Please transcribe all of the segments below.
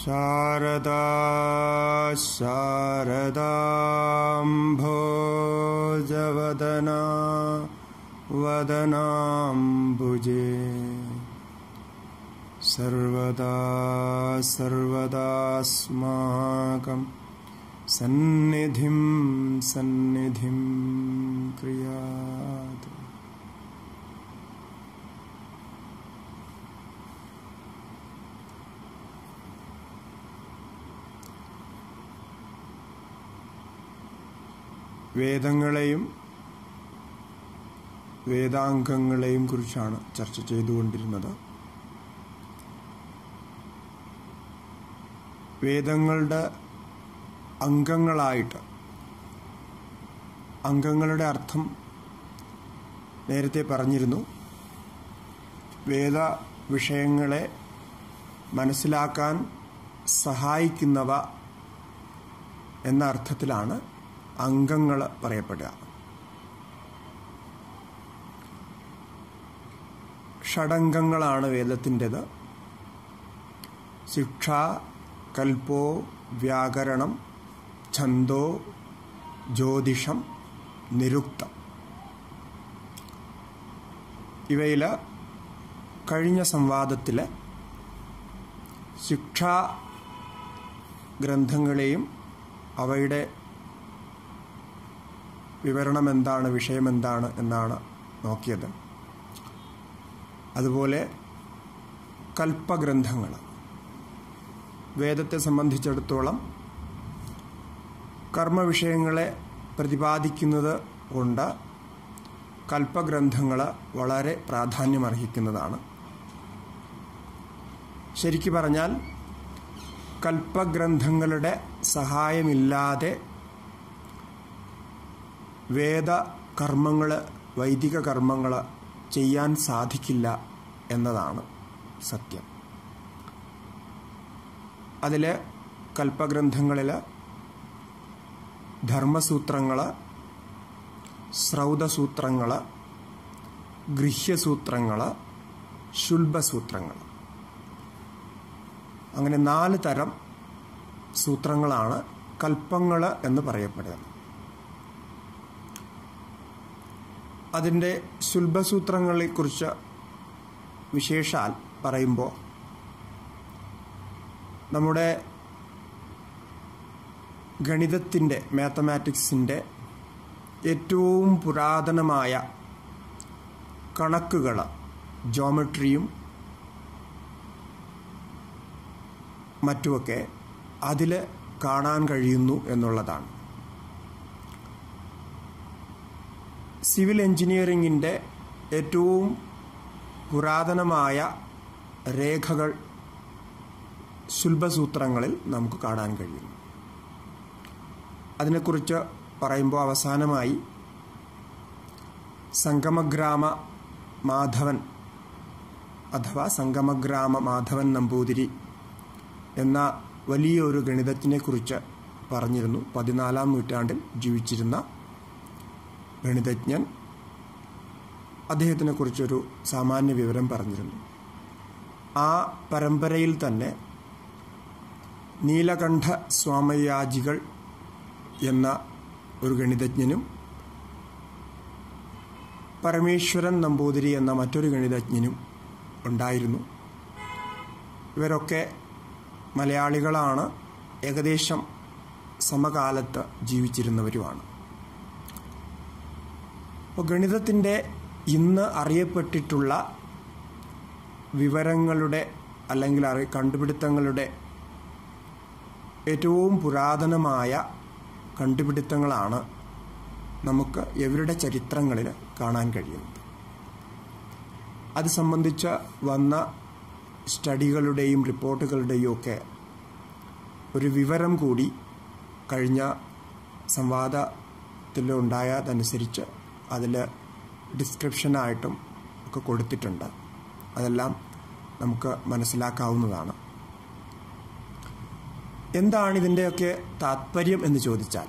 शारदा शारदाम्भोजवदना वदनाम्बुजे सर्वदा सर्वदास्माकं सन्निधिं सन्निधिं क्रियात् വേദങ്ങളെയും വേദാംഗങ്ങളെയും കുറിച്ചാണ് ചർച്ച ചെയ്തുകൊണ്ടിരുന്നത് വേദങ്ങളുടെ അംഗങ്ങളായിട്ട് അംഗങ്ങളുടെ അർത്ഥം നേരത്തെ പറഞ്ഞിരുന്നു വേദ വിഷയങ്ങളെ മനസ്സിലാക്കാൻ സഹായിക്കുന്നവ എന്ന അർത്ഥത്തിലാണ് അംഗങ്ങൾ പറയപ്പെടുക ഷഡംഗങ്ങളാണ് വേദത്തിൻ്റെത് ശിക്ഷ കൽപ്പോ വ്യാകരണം ഛന്തോ ജ്യോതിഷം നിരുക്തം ഇവയിൽ കഴിഞ്ഞ സംവാദത്തിൽ ശിക്ഷാ ഗ്രന്ഥങ്ങളെയും അവയുടെ വിവരണം എന്താണ് വിഷയം എന്താണ് എന്നാണ് നോക്കിയത് അതുപോലെ കൽപ്പഗ്രന്ഥങ്ങൾ വേദത്തെ സംബന്ധിച്ചിടത്തോളം കർമ്മവിഷയങ്ങളെ പ്രതിപാദിക്കുന്നത് കൊണ്ട് കൽപ്പഗ്രന്ഥങ്ങൾ വളരെ പ്രാധാന്യമർഹിക്കുന്നതാണ് ശരിക്കു പറഞ്ഞാൽ കൽപ്പഗ്രന്ഥങ്ങളുടെ സഹായമില്ലാതെ വേദ കർമ്മങ്ങൾ വൈദിക കർമ്മങ്ങൾ ചെയ്യാൻ സാധിക്കില്ല എന്നതാണ് സത്യം അതിൽ കൽപ്പഗ്രന്ഥങ്ങളിൽ ധർമ്മസൂത്രങ്ങൾ ശ്രൗതസൂത്രങ്ങൾ ഗൃഹ്യസൂത്രങ്ങൾ ശുൽബസൂത്രങ്ങൾ അങ്ങനെ നാല് തരം സൂത്രങ്ങളാണ് കൽപ്പങ്ങൾ എന്ന് പറയപ്പെടുന്നത് അതിൻ്റെ ശുൽബസൂത്രങ്ങളെക്കുറിച്ച് വിശേഷാൽ പറയുമ്പോൾ നമ്മുടെ ഗണിതത്തിൻ്റെ മാത്തമാറ്റിക്സിൻ്റെ ഏറ്റവും പുരാതനമായ കണക്കുകൾ ജോമെട്രിയും മറ്റുമൊക്കെ അതിൽ കാണാൻ കഴിയുന്നു എന്നുള്ളതാണ് സിവിൽ എഞ്ചിനീയറിങ്ങിൻ്റെ ഏറ്റവും പുരാതനമായ രേഖകൾ ശുൽഭസൂത്രങ്ങളിൽ നമുക്ക് കാണാൻ കഴിയും അതിനെക്കുറിച്ച് പറയുമ്പോൾ അവസാനമായി സംഗമഗ്രാമ മാധവൻ അഥവാ സംഗമഗ്രാമ മാധവൻ നമ്പൂതിരി എന്ന വലിയൊരു ഗണിതജ്ഞനെക്കുറിച്ച് പറഞ്ഞിരുന്നു പതിനാലാം നൂറ്റാണ്ടിൽ ജീവിച്ചിരുന്ന ഗണിതജ്ഞൻ അദ്ദേഹത്തിനെ കുറിച്ചൊരു സാമാന്യ വിവരം പറഞ്ഞിരുന്നു ആ പരമ്പരയിൽ തന്നെ നീലകണ്ഠ സ്വാമയാജികൾ എന്ന ഒരു ഗണിതജ്ഞനും പരമേശ്വരൻ നമ്പൂതിരി എന്ന മറ്റൊരു ഗണിതജ്ഞനും ഉണ്ടായിരുന്നു ഇവരൊക്കെ മലയാളികളാണ് ഏകദേശം സമകാലത്ത് ജീവിച്ചിരുന്നവരുമാണ് അപ്പോൾ ഗണിതത്തിൻ്റെ ഇന്ന് അറിയപ്പെട്ടിട്ടുള്ള വിവരങ്ങളുടെ അല്ലെങ്കിൽ അറി കണ്ടുപിടുത്തങ്ങളുടെ ഏറ്റവും പുരാതനമായ കണ്ടുപിടുത്തങ്ങളാണ് നമുക്ക് ഇവരുടെ ചരിത്രങ്ങളിൽ കാണാൻ കഴിയുന്നത് അത് സംബന്ധിച്ച് വന്ന സ്റ്റഡികളുടെയും റിപ്പോർട്ടുകളുടെയും ഒക്കെ ഒരു വിവരം കൂടി കഴിഞ്ഞ സംവാദത്തിലുണ്ടായതനുസരിച്ച് അതിൽ ഡിസ്ക്രിപ്ഷനായിട്ടും ഒക്കെ കൊടുത്തിട്ടുണ്ട് അതെല്ലാം നമുക്ക് മനസ്സിലാക്കാവുന്നതാണ് എന്താണ് ഇതിൻ്റെയൊക്കെ താത്പര്യം എന്ന് ചോദിച്ചാൽ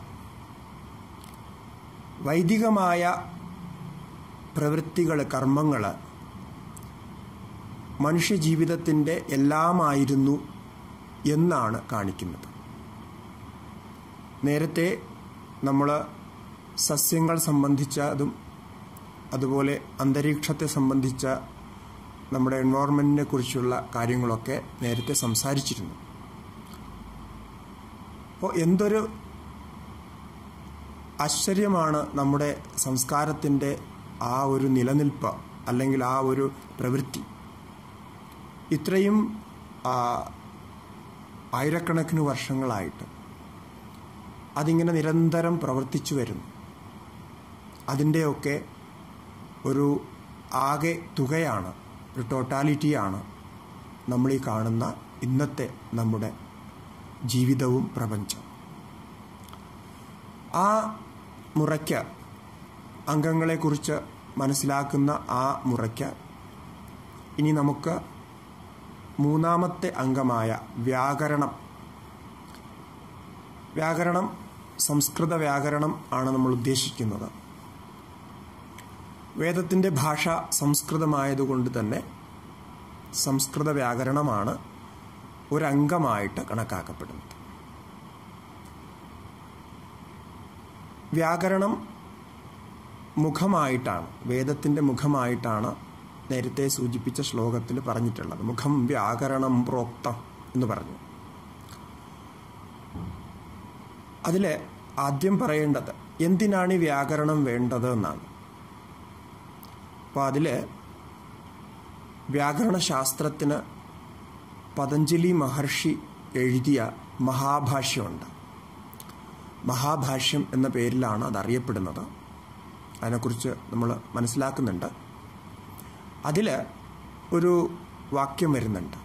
വൈദികമായ പ്രവൃത്തികൾ കർമ്മങ്ങൾ മനുഷ്യജീവിതത്തിൻ്റെ എല്ലാമായിരുന്നു എന്നാണ് കാണിക്കുന്നത് നേരത്തെ നമ്മൾ സസ്യങ്ങൾ സംബന്ധിച്ചതും അതുപോലെ അന്തരീക്ഷത്തെ സംബന്ധിച്ച നമ്മുടെ എൻവയോൺമെൻറ്റിനെ കുറിച്ചുള്ള കാര്യങ്ങളൊക്കെ നേരത്തെ സംസാരിച്ചിരുന്നു അപ്പോൾ എന്തൊരു ആശ്ചര്യമാണ് നമ്മുടെ സംസ്കാരത്തിൻ്റെ ആ ഒരു നിലനിൽപ്പ് അല്ലെങ്കിൽ ആ ഒരു പ്രവൃത്തി ഇത്രയും ആയിരക്കണക്കിന് വർഷങ്ങളായിട്ട് അതിങ്ങനെ നിരന്തരം പ്രവർത്തിച്ചു വരുന്നു അതിൻ്റെയൊക്കെ ഒരു ആകെ തുകയാണ് ഒരു ടോട്ടാലിറ്റിയാണ് നമ്മൾ ഈ കാണുന്ന ഇന്നത്തെ നമ്മുടെ ജീവിതവും പ്രപഞ്ചം ആ മുറയ്ക്ക് അംഗങ്ങളെക്കുറിച്ച് മനസ്സിലാക്കുന്ന ആ മുറയ്ക്ക് ഇനി നമുക്ക് മൂന്നാമത്തെ അംഗമായ വ്യാകരണം വ്യാകരണം സംസ്കൃത വ്യാകരണം ആണ് നമ്മൾ ഉദ്ദേശിക്കുന്നത് വേദത്തിൻ്റെ ഭാഷ സംസ്കൃതമായതുകൊണ്ട് തന്നെ സംസ്കൃത വ്യാകരണമാണ് ഒരംഗമായിട്ട് കണക്കാക്കപ്പെടുന്നത് വ്യാകരണം മുഖമായിട്ടാണ് വേദത്തിൻ്റെ മുഖമായിട്ടാണ് നേരത്തെ സൂചിപ്പിച്ച ശ്ലോകത്തിൽ പറഞ്ഞിട്ടുള്ളത് മുഖം വ്യാകരണം പ്രോക്തം എന്ന് പറഞ്ഞു അതിൽ ആദ്യം പറയേണ്ടത് എന്തിനാണ് ഈ വ്യാകരണം വേണ്ടത് എന്നാണ് അപ്പോൾ അതിൽ വ്യാകരണശാസ്ത്രത്തിന് പതഞ്ജലി മഹർഷി എഴുതിയ മഹാഭാഷ്യമുണ്ട് മഹാഭാഷ്യം എന്ന പേരിലാണ് അത് അറിയപ്പെടുന്നത് അതിനെക്കുറിച്ച് നമ്മൾ മനസ്സിലാക്കുന്നുണ്ട് അതിൽ ഒരു വാക്യം വരുന്നുണ്ട്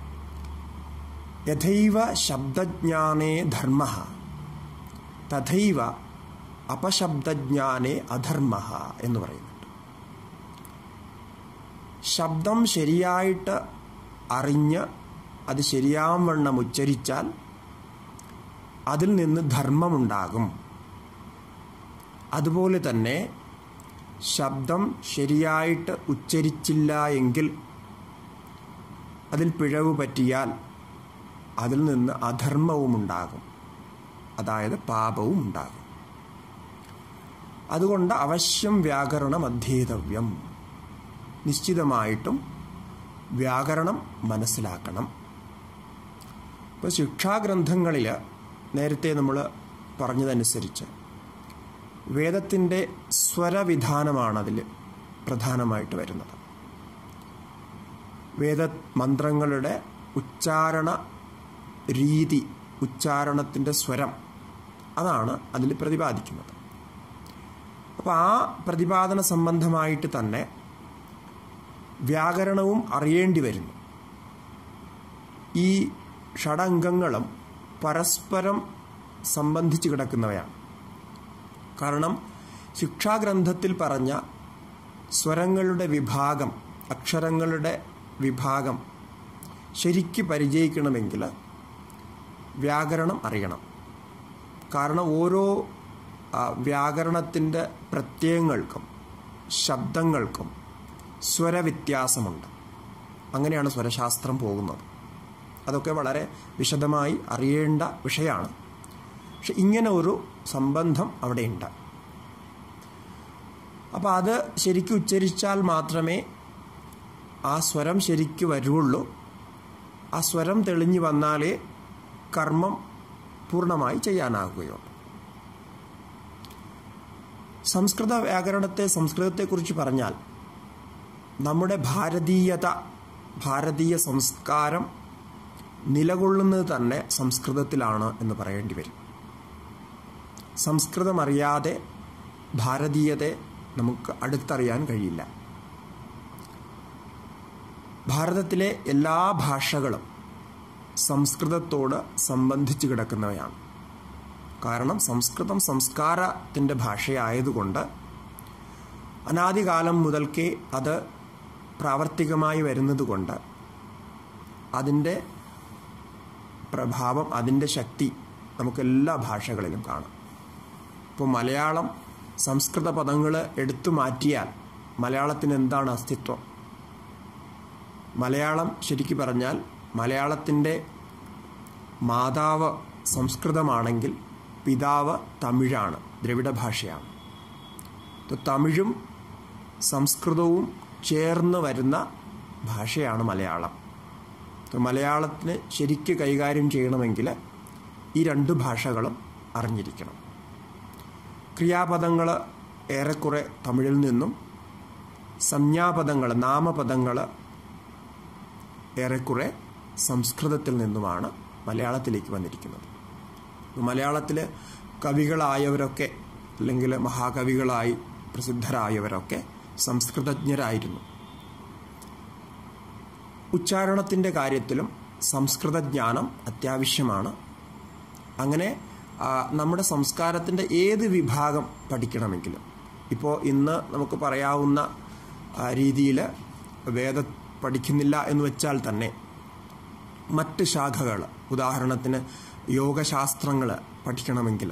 യഥൈവ ശബ്ദജ്ഞാനേ ധർമ്മ തഥൈവ അപശബ്ദജ്ഞാനേ അധർമ്മ എന്ന് പറയുന്നുണ്ട് ശബ്ദം ശരിയായിട്ട് അറിഞ്ഞ് അത് ശരിയാവണ്ണം ഉച്ചരിച്ചാൽ അതിൽ നിന്ന് ധർമ്മമുണ്ടാകും അതുപോലെ തന്നെ ശബ്ദം ശരിയായിട്ട് ഉച്ചരിച്ചില്ല എങ്കിൽ അതിൽ പിഴവ് പറ്റിയാൽ അതിൽ നിന്ന് അധർമ്മവും ഉണ്ടാകും അതായത് പാപവും ഉണ്ടാകും അതുകൊണ്ട് അവശ്യം വ്യാകരണം അധ്യേതവ്യം നിശ്ചിതമായിട്ടും വ്യാകരണം മനസ്സിലാക്കണം ഇപ്പോൾ ശിക്ഷാഗ്രന്ഥങ്ങളിൽ നേരത്തെ നമ്മൾ പറഞ്ഞതനുസരിച്ച് വേദത്തിൻ്റെ സ്വരവിധാനമാണ് അതിൽ പ്രധാനമായിട്ട് വരുന്നത് വേദ മന്ത്രങ്ങളുടെ ഉച്ചാരണ രീതി ഉച്ചാരണത്തിൻ്റെ സ്വരം അതാണ് അതിൽ പ്രതിപാദിക്കുന്നത് അപ്പോൾ ആ പ്രതിപാദന സംബന്ധമായിട്ട് തന്നെ വ്യാകരണവും അറിയേണ്ടി വരുന്നു ഈ ഷഡംഗങ്ങളും പരസ്പരം സംബന്ധിച്ച് കിടക്കുന്നവയാണ് കാരണം ശിക്ഷാഗ്രന്ഥത്തിൽ പറഞ്ഞ സ്വരങ്ങളുടെ വിഭാഗം അക്ഷരങ്ങളുടെ വിഭാഗം ശരിക്ക് പരിചയിക്കണമെങ്കിൽ വ്യാകരണം അറിയണം കാരണം ഓരോ വ്യാകരണത്തിൻ്റെ പ്രത്യയങ്ങൾക്കും ശബ്ദങ്ങൾക്കും സ്വരവ്യത്യാസമുണ്ട് അങ്ങനെയാണ് സ്വരശാസ്ത്രം പോകുന്നത് അതൊക്കെ വളരെ വിശദമായി അറിയേണ്ട വിഷയമാണ് പക്ഷെ ഇങ്ങനെ ഒരു സംബന്ധം അവിടെയുണ്ട് അപ്പോൾ അത് ശരിക്കും ഉച്ചരിച്ചാൽ മാത്രമേ ആ സ്വരം ശരിക്ക് വരുള്ളൂ ആ സ്വരം തെളിഞ്ഞു വന്നാലേ കർമ്മം പൂർണ്ണമായി ചെയ്യാനാകുകയുള്ളൂ സംസ്കൃത വ്യാകരണത്തെ സംസ്കൃതത്തെക്കുറിച്ച് പറഞ്ഞാൽ നമ്മുടെ ഭാരതീയത ഭാരതീയ സംസ്കാരം നിലകൊള്ളുന്നത് തന്നെ സംസ്കൃതത്തിലാണ് എന്ന് പറയേണ്ടി വരും സംസ്കൃതം അറിയാതെ ഭാരതീയത്തെ നമുക്ക് അടുത്തറിയാൻ കഴിയില്ല ഭാരതത്തിലെ എല്ലാ ഭാഷകളും സംസ്കൃതത്തോട് സംബന്ധിച്ച് കിടക്കുന്നവയാണ് കാരണം സംസ്കൃതം സംസ്കാരത്തിൻ്റെ ഭാഷയായതുകൊണ്ട് അനാദികാലം മുതൽക്കേ അത് പ്രാവർത്തികമായി വരുന്നതുകൊണ്ട് അതിൻ്റെ പ്രഭാവം അതിൻ്റെ ശക്തി നമുക്ക് എല്ലാ ഭാഷകളിലും കാണാം ഇപ്പോൾ മലയാളം സംസ്കൃത പദങ്ങൾ എടുത്തു മാറ്റിയാൽ മലയാളത്തിന് എന്താണ് അസ്തിത്വം മലയാളം ശരിക്കു പറഞ്ഞാൽ മലയാളത്തിൻ്റെ മാതാവ് സംസ്കൃതമാണെങ്കിൽ പിതാവ് തമിഴാണ് ദ്രവിഡ ഭാഷയാണ് തമിഴും സംസ്കൃതവും ചേർന്ന് വരുന്ന ഭാഷയാണ് മലയാളം മലയാളത്തിന് ശരിക്ക് കൈകാര്യം ചെയ്യണമെങ്കിൽ ഈ രണ്ട് ഭാഷകളും അറിഞ്ഞിരിക്കണം ക്രിയാപദങ്ങൾ ഏറെക്കുറെ തമിഴിൽ നിന്നും സംജ്ഞാപദങ്ങൾ നാമപദങ്ങൾ ഏറെക്കുറെ സംസ്കൃതത്തിൽ നിന്നുമാണ് മലയാളത്തിലേക്ക് വന്നിരിക്കുന്നത് മലയാളത്തിൽ കവികളായവരൊക്കെ അല്ലെങ്കിൽ മഹാകവികളായി പ്രസിദ്ധരായവരൊക്കെ സംസ്കൃതജ്ഞരായിരുന്നു ഉച്ചാരണത്തിൻ്റെ കാര്യത്തിലും സംസ്കൃതജ്ഞാനം അത്യാവശ്യമാണ് അങ്ങനെ നമ്മുടെ സംസ്കാരത്തിൻ്റെ ഏത് വിഭാഗം പഠിക്കണമെങ്കിലും ഇപ്പോൾ ഇന്ന് നമുക്ക് പറയാവുന്ന രീതിയിൽ വേദ പഠിക്കുന്നില്ല എന്ന് വെച്ചാൽ തന്നെ മറ്റ് ശാഖകൾ ഉദാഹരണത്തിന് യോഗശാസ്ത്രങ്ങൾ പഠിക്കണമെങ്കിൽ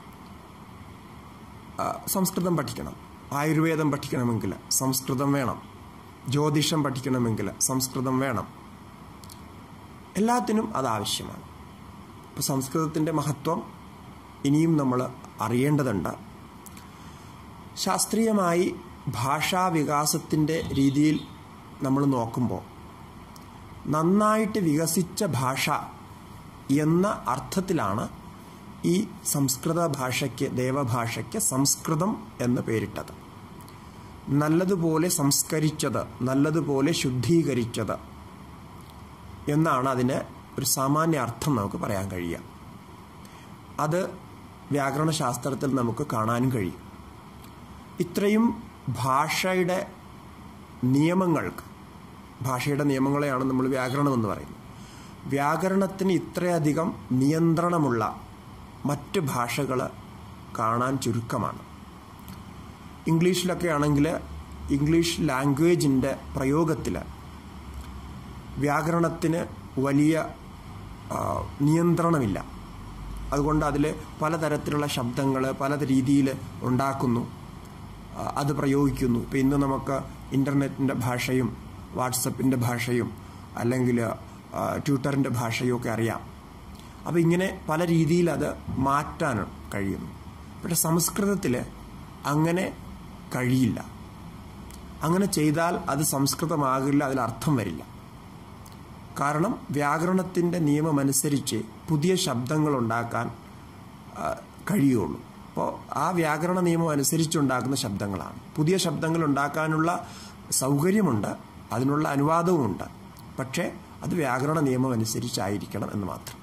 സംസ്കൃതം പഠിക്കണം ആയുർവേദം പഠിക്കണമെങ്കിൽ സംസ്കൃതം വേണം ജ്യോതിഷം പഠിക്കണമെങ്കിൽ സംസ്കൃതം വേണം എല്ലാത്തിനും അത് ആവശ്യമാണ് ഇപ്പോൾ സംസ്കൃതത്തിൻ്റെ മഹത്വം ഇനിയും നമ്മൾ അറിയേണ്ടതുണ്ട് ശാസ്ത്രീയമായി ഭാഷാ വികാസത്തിൻ്റെ രീതിയിൽ നമ്മൾ നോക്കുമ്പോൾ നന്നായിട്ട് വികസിച്ച ഭാഷ എന്ന അർത്ഥത്തിലാണ് ഈ സംസ്കൃത ഭാഷയ്ക്ക് ദേവഭാഷയ്ക്ക് സംസ്കൃതം എന്ന് പേരിട്ടത് നല്ലതുപോലെ സംസ്കരിച്ചത് നല്ലതുപോലെ ശുദ്ധീകരിച്ചത് എന്നാണ് അതിന് ഒരു സാമാന്യ അർത്ഥം നമുക്ക് പറയാൻ കഴിയുക അത് വ്യാകരണശാസ്ത്രത്തിൽ നമുക്ക് കാണാനും കഴിയും ഇത്രയും ഭാഷയുടെ നിയമങ്ങൾക്ക് ഭാഷയുടെ നിയമങ്ങളെയാണ് നമ്മൾ വ്യാകരണം എന്ന് പറയുന്നത് വ്യാകരണത്തിന് ഇത്രയധികം നിയന്ത്രണമുള്ള മറ്റ് ഭാഷകൾ കാണാൻ ചുരുക്കമാണ് ഇംഗ്ലീഷിലൊക്കെ ആണെങ്കിൽ ഇംഗ്ലീഷ് ലാംഗ്വേജിൻ്റെ പ്രയോഗത്തിൽ വ്യാകരണത്തിന് വലിയ നിയന്ത്രണമില്ല അതുകൊണ്ട് അതിൽ പലതരത്തിലുള്ള ശബ്ദങ്ങൾ പല രീതിയിൽ ഉണ്ടാക്കുന്നു അത് പ്രയോഗിക്കുന്നു ഇപ്പോൾ ഇന്ന് നമുക്ക് ഇൻ്റർനെറ്റിൻ്റെ ഭാഷയും വാട്സപ്പിൻ്റെ ഭാഷയും അല്ലെങ്കിൽ ട്വിറ്ററിൻ്റെ ഭാഷയും ഒക്കെ അറിയാം അപ്പോൾ ഇങ്ങനെ പല രീതിയിൽ അത് മാറ്റാൻ കഴിയുന്നു പക്ഷെ സംസ്കൃതത്തിൽ അങ്ങനെ കഴിയില്ല അങ്ങനെ ചെയ്താൽ അത് സംസ്കൃതമാകില്ല അതിൽ അർത്ഥം വരില്ല കാരണം വ്യാകരണത്തിൻ്റെ നിയമമനുസരിച്ച് പുതിയ ശബ്ദങ്ങൾ ഉണ്ടാക്കാൻ കഴിയുള്ളൂ അപ്പോൾ ആ വ്യാകരണ നിയമം അനുസരിച്ചുണ്ടാക്കുന്ന ശബ്ദങ്ങളാണ് പുതിയ ശബ്ദങ്ങൾ ഉണ്ടാക്കാനുള്ള സൗകര്യമുണ്ട് അതിനുള്ള അനുവാദവുമുണ്ട് പക്ഷേ അത് വ്യാകരണ നിയമം അനുസരിച്ചായിരിക്കണം എന്ന് മാത്രം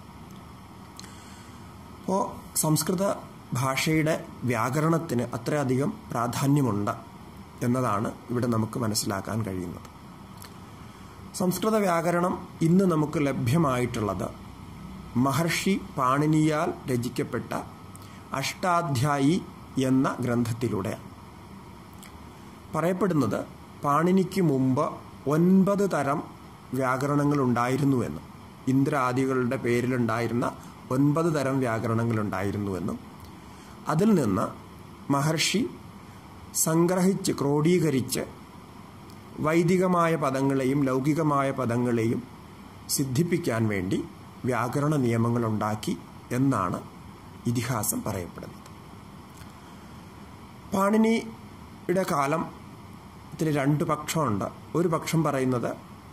അപ്പോൾ സംസ്കൃത ഭാഷയുടെ വ്യാകരണത്തിന് അത്രയധികം പ്രാധാന്യമുണ്ട് എന്നതാണ് ഇവിടെ നമുക്ക് മനസ്സിലാക്കാൻ കഴിയുന്നത് സംസ്കൃത വ്യാകരണം ഇന്ന് നമുക്ക് ലഭ്യമായിട്ടുള്ളത് മഹർഷി പാണിനിയാൽ രചിക്കപ്പെട്ട അഷ്ടാധ്യായി എന്ന ഗ്രന്ഥത്തിലൂടെയാണ് പറയപ്പെടുന്നത് പാണിനിക്ക് മുമ്പ് ഒൻപത് തരം വ്യാകരണങ്ങൾ ഉണ്ടായിരുന്നുവെന്നും ഇന്ദ്രാദികളുടെ പേരിലുണ്ടായിരുന്ന ഒൻപത് തരം വ്യാകരണങ്ങൾ ഉണ്ടായിരുന്നുവെന്നും അതിൽ നിന്ന് മഹർഷി സംഗ്രഹിച്ച് ക്രോഡീകരിച്ച് വൈദികമായ പദങ്ങളെയും ലൗകികമായ പദങ്ങളെയും സിദ്ധിപ്പിക്കാൻ വേണ്ടി വ്യാകരണ നിയമങ്ങൾ ഉണ്ടാക്കി എന്നാണ് ഇതിഹാസം പറയപ്പെടുന്നത് പാണിനിയുടെ കാലം ത്തിൽ രണ്ട് പക്ഷമുണ്ട് ഒരു പക്ഷം പറയുന്നത്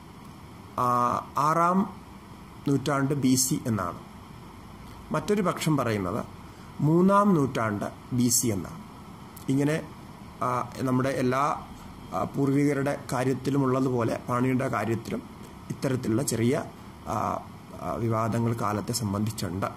ആറാം നൂറ്റാണ്ട് ബി സി എന്നാണ് മറ്റൊരു പക്ഷം പറയുന്നത് മൂന്നാം നൂറ്റാണ്ട് ബി സി എന്നാണ് ഇങ്ങനെ നമ്മുടെ എല്ലാ പൂർവികരുടെ കാര്യത്തിലുമുള്ളതുപോലെ പാണിയുടെ കാര്യത്തിലും ഇത്തരത്തിലുള്ള ചെറിയ വിവാദങ്ങൾ കാലത്തെ സംബന്ധിച്ചുണ്ട്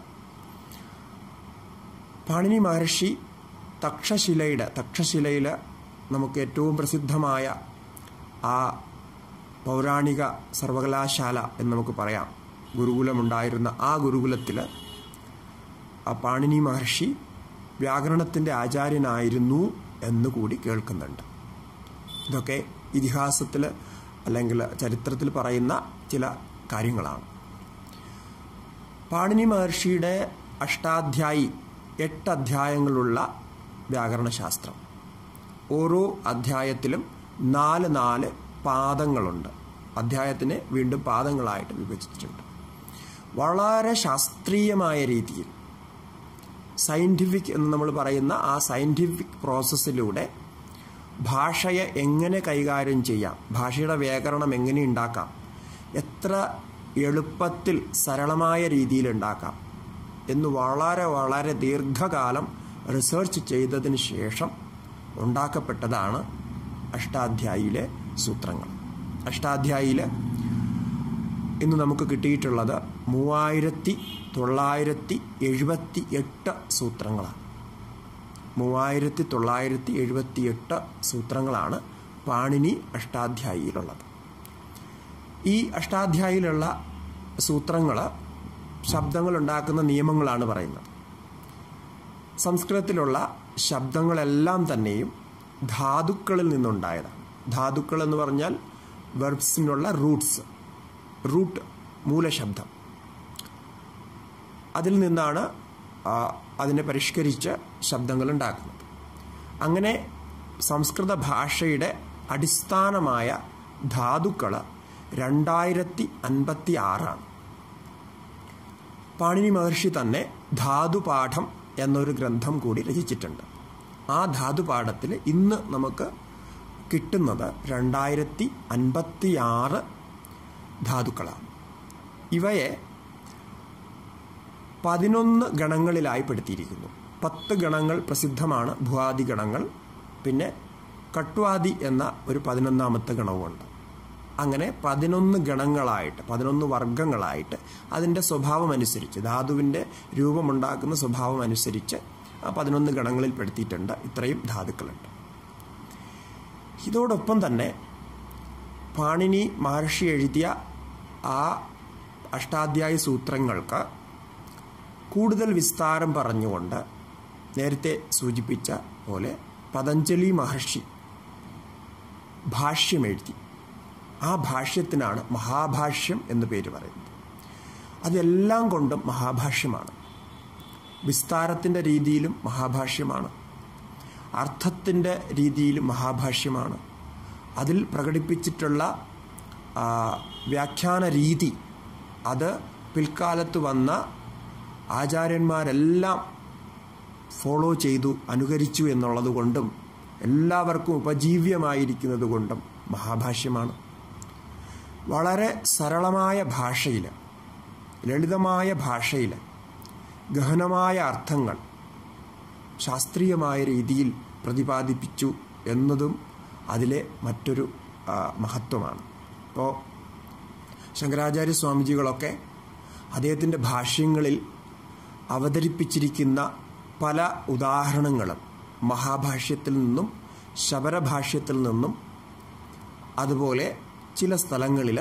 പാണിനി മഹർഷി തക്ഷശിലയുടെ തക്ഷശിലയിൽ നമുക്ക് ഏറ്റവും പ്രസിദ്ധമായ ആ പൗരാണിക സർവകലാശാല എന്ന് നമുക്ക് പറയാം ഗുരുകുലമുണ്ടായിരുന്ന ആ ഗുരുകുലത്തിൽ ആ പാണിനി മഹർഷി വ്യാകരണത്തിൻ്റെ ആചാര്യനായിരുന്നു എന്ന് കൂടി കേൾക്കുന്നുണ്ട് ഇതൊക്കെ ഇതിഹാസത്തിൽ അല്ലെങ്കിൽ ചരിത്രത്തിൽ പറയുന്ന ചില കാര്യങ്ങളാണ് പാണിനി മഹർഷിയുടെ അഷ്ടാധ്യായി എട്ട് അധ്യായങ്ങളുള്ള വ്യാകരണശാസ്ത്രം ഓരോ അധ്യായത്തിലും നാല് നാല് പാദങ്ങളുണ്ട് അധ്യായത്തിനെ വീണ്ടും പാദങ്ങളായിട്ട് വിഭജിച്ചിട്ടുണ്ട് വളരെ ശാസ്ത്രീയമായ രീതിയിൽ സയൻറ്റിഫിക് എന്ന് നമ്മൾ പറയുന്ന ആ സയൻറ്റിഫിക് പ്രോസസ്സിലൂടെ ഭാഷയെ എങ്ങനെ കൈകാര്യം ചെയ്യാം ഭാഷയുടെ വ്യാകരണം എങ്ങനെ ഉണ്ടാക്കാം എത്ര എളുപ്പത്തിൽ സരളമായ രീതിയിൽ ഉണ്ടാക്കാം എന്ന് വളരെ വളരെ ദീർഘകാലം റിസർച്ച് ചെയ്തതിന് ശേഷം ഉണ്ടാക്കപ്പെട്ടതാണ് അഷ്ടാധ്യായിയിലെ സൂത്രങ്ങൾ അഷ്ടാധ്യായിയിൽ ഇന്ന് നമുക്ക് കിട്ടിയിട്ടുള്ളത് മൂവായിരത്തി തൊള്ളായിരത്തി എഴുപത്തി എട്ട് സൂത്രങ്ങളാണ് മൂവായിരത്തി തൊള്ളായിരത്തി എഴുപത്തി എട്ട് സൂത്രങ്ങളാണ് പാണിനി അഷ്ടാധ്യായിയിലുള്ളത് ഈ അഷ്ടാധ്യായിയിലുള്ള സൂത്രങ്ങൾ ശബ്ദങ്ങൾ ഉണ്ടാക്കുന്ന നിയമങ്ങളാണ് പറയുന്നത് സംസ്കൃതത്തിലുള്ള ശബ്ദങ്ങളെല്ലാം തന്നെയും ധാതുക്കളിൽ നിന്നുണ്ടായതാണ് ധാതുക്കൾ എന്ന് പറഞ്ഞാൽ വെർബ്സിനുള്ള റൂട്ട്സ് റൂട്ട് മൂലശബ്ദം അതിൽ നിന്നാണ് അതിനെ പരിഷ്കരിച്ച് ശബ്ദങ്ങൾ ഉണ്ടാക്കുന്നത് അങ്ങനെ സംസ്കൃത ഭാഷയുടെ അടിസ്ഥാനമായ ധാതുക്കൾ രണ്ടായിരത്തി അൻപത്തി ആറാണ് പാണിനി മഹർഷി തന്നെ ധാതുപാഠം എന്നൊരു ഗ്രന്ഥം കൂടി രചിച്ചിട്ടുണ്ട് ആ ധാതുപാഠത്തിൽ ഇന്ന് നമുക്ക് കിട്ടുന്നത് രണ്ടായിരത്തി അൻപത്തി ആറ് ധാതുക്കളാണ് ഇവയെ പതിനൊന്ന് ഗണങ്ങളിലായി പെടുത്തിയിരിക്കുന്നു പത്ത് ഗണങ്ങൾ പ്രസിദ്ധമാണ് ഭുവാദി ഗണങ്ങൾ പിന്നെ കട്വാദി എന്ന ഒരു പതിനൊന്നാമത്തെ ഗണവുമുണ്ട് അങ്ങനെ പതിനൊന്ന് ഗണങ്ങളായിട്ട് പതിനൊന്ന് വർഗങ്ങളായിട്ട് അതിൻ്റെ സ്വഭാവം അനുസരിച്ച് ധാതുവിൻ്റെ രൂപമുണ്ടാക്കുന്ന സ്വഭാവം അനുസരിച്ച് ആ പതിനൊന്ന് ഗണങ്ങളിൽ പെടുത്തിയിട്ടുണ്ട് ഇത്രയും ധാതുക്കളുണ്ട് ഇതോടൊപ്പം തന്നെ പാണിനി മഹർഷി എഴുതിയ ആ അഷ്ടാധ്യായ സൂത്രങ്ങൾക്ക് കൂടുതൽ വിസ്താരം പറഞ്ഞുകൊണ്ട് നേരത്തെ സൂചിപ്പിച്ച പോലെ പതഞ്ജലി മഹർഷി ഭാഷ്യം എഴുതി ആ ഭാഷ്യത്തിനാണ് മഹാഭാഷ്യം എന്ന് പേര് പറയുന്നത് അതെല്ലാം കൊണ്ടും മഹാഭാഷ്യമാണ് വിസ്താരത്തിൻ്റെ രീതിയിലും മഹാഭാഷ്യമാണ് അർത്ഥത്തിൻ്റെ രീതിയിലും മഹാഭാഷ്യമാണ് അതിൽ പ്രകടിപ്പിച്ചിട്ടുള്ള വ്യാഖ്യാന രീതി അത് പിൽക്കാലത്ത് വന്ന ആചാര്യന്മാരെല്ലാം ഫോളോ ചെയ്തു അനുകരിച്ചു എന്നുള്ളത് കൊണ്ടും എല്ലാവർക്കും ഉപജീവ്യമായിരിക്കുന്നത് കൊണ്ടും മഹാഭാഷ്യമാണ് വളരെ സരളമായ ഭാഷയിൽ ലളിതമായ ഭാഷയിൽ ഗഹനമായ അർത്ഥങ്ങൾ ശാസ്ത്രീയമായ രീതിയിൽ പ്രതിപാദിപ്പിച്ചു എന്നതും അതിലെ മറ്റൊരു മഹത്വമാണ് ഇപ്പോൾ ശങ്കരാചാര്യ സ്വാമിജികളൊക്കെ അദ്ദേഹത്തിൻ്റെ ഭാഷ്യങ്ങളിൽ അവതരിപ്പിച്ചിരിക്കുന്ന പല ഉദാഹരണങ്ങളും മഹാഭാഷ്യത്തിൽ നിന്നും ശബരഭാഷ്യത്തിൽ നിന്നും അതുപോലെ ചില സ്ഥലങ്ങളിൽ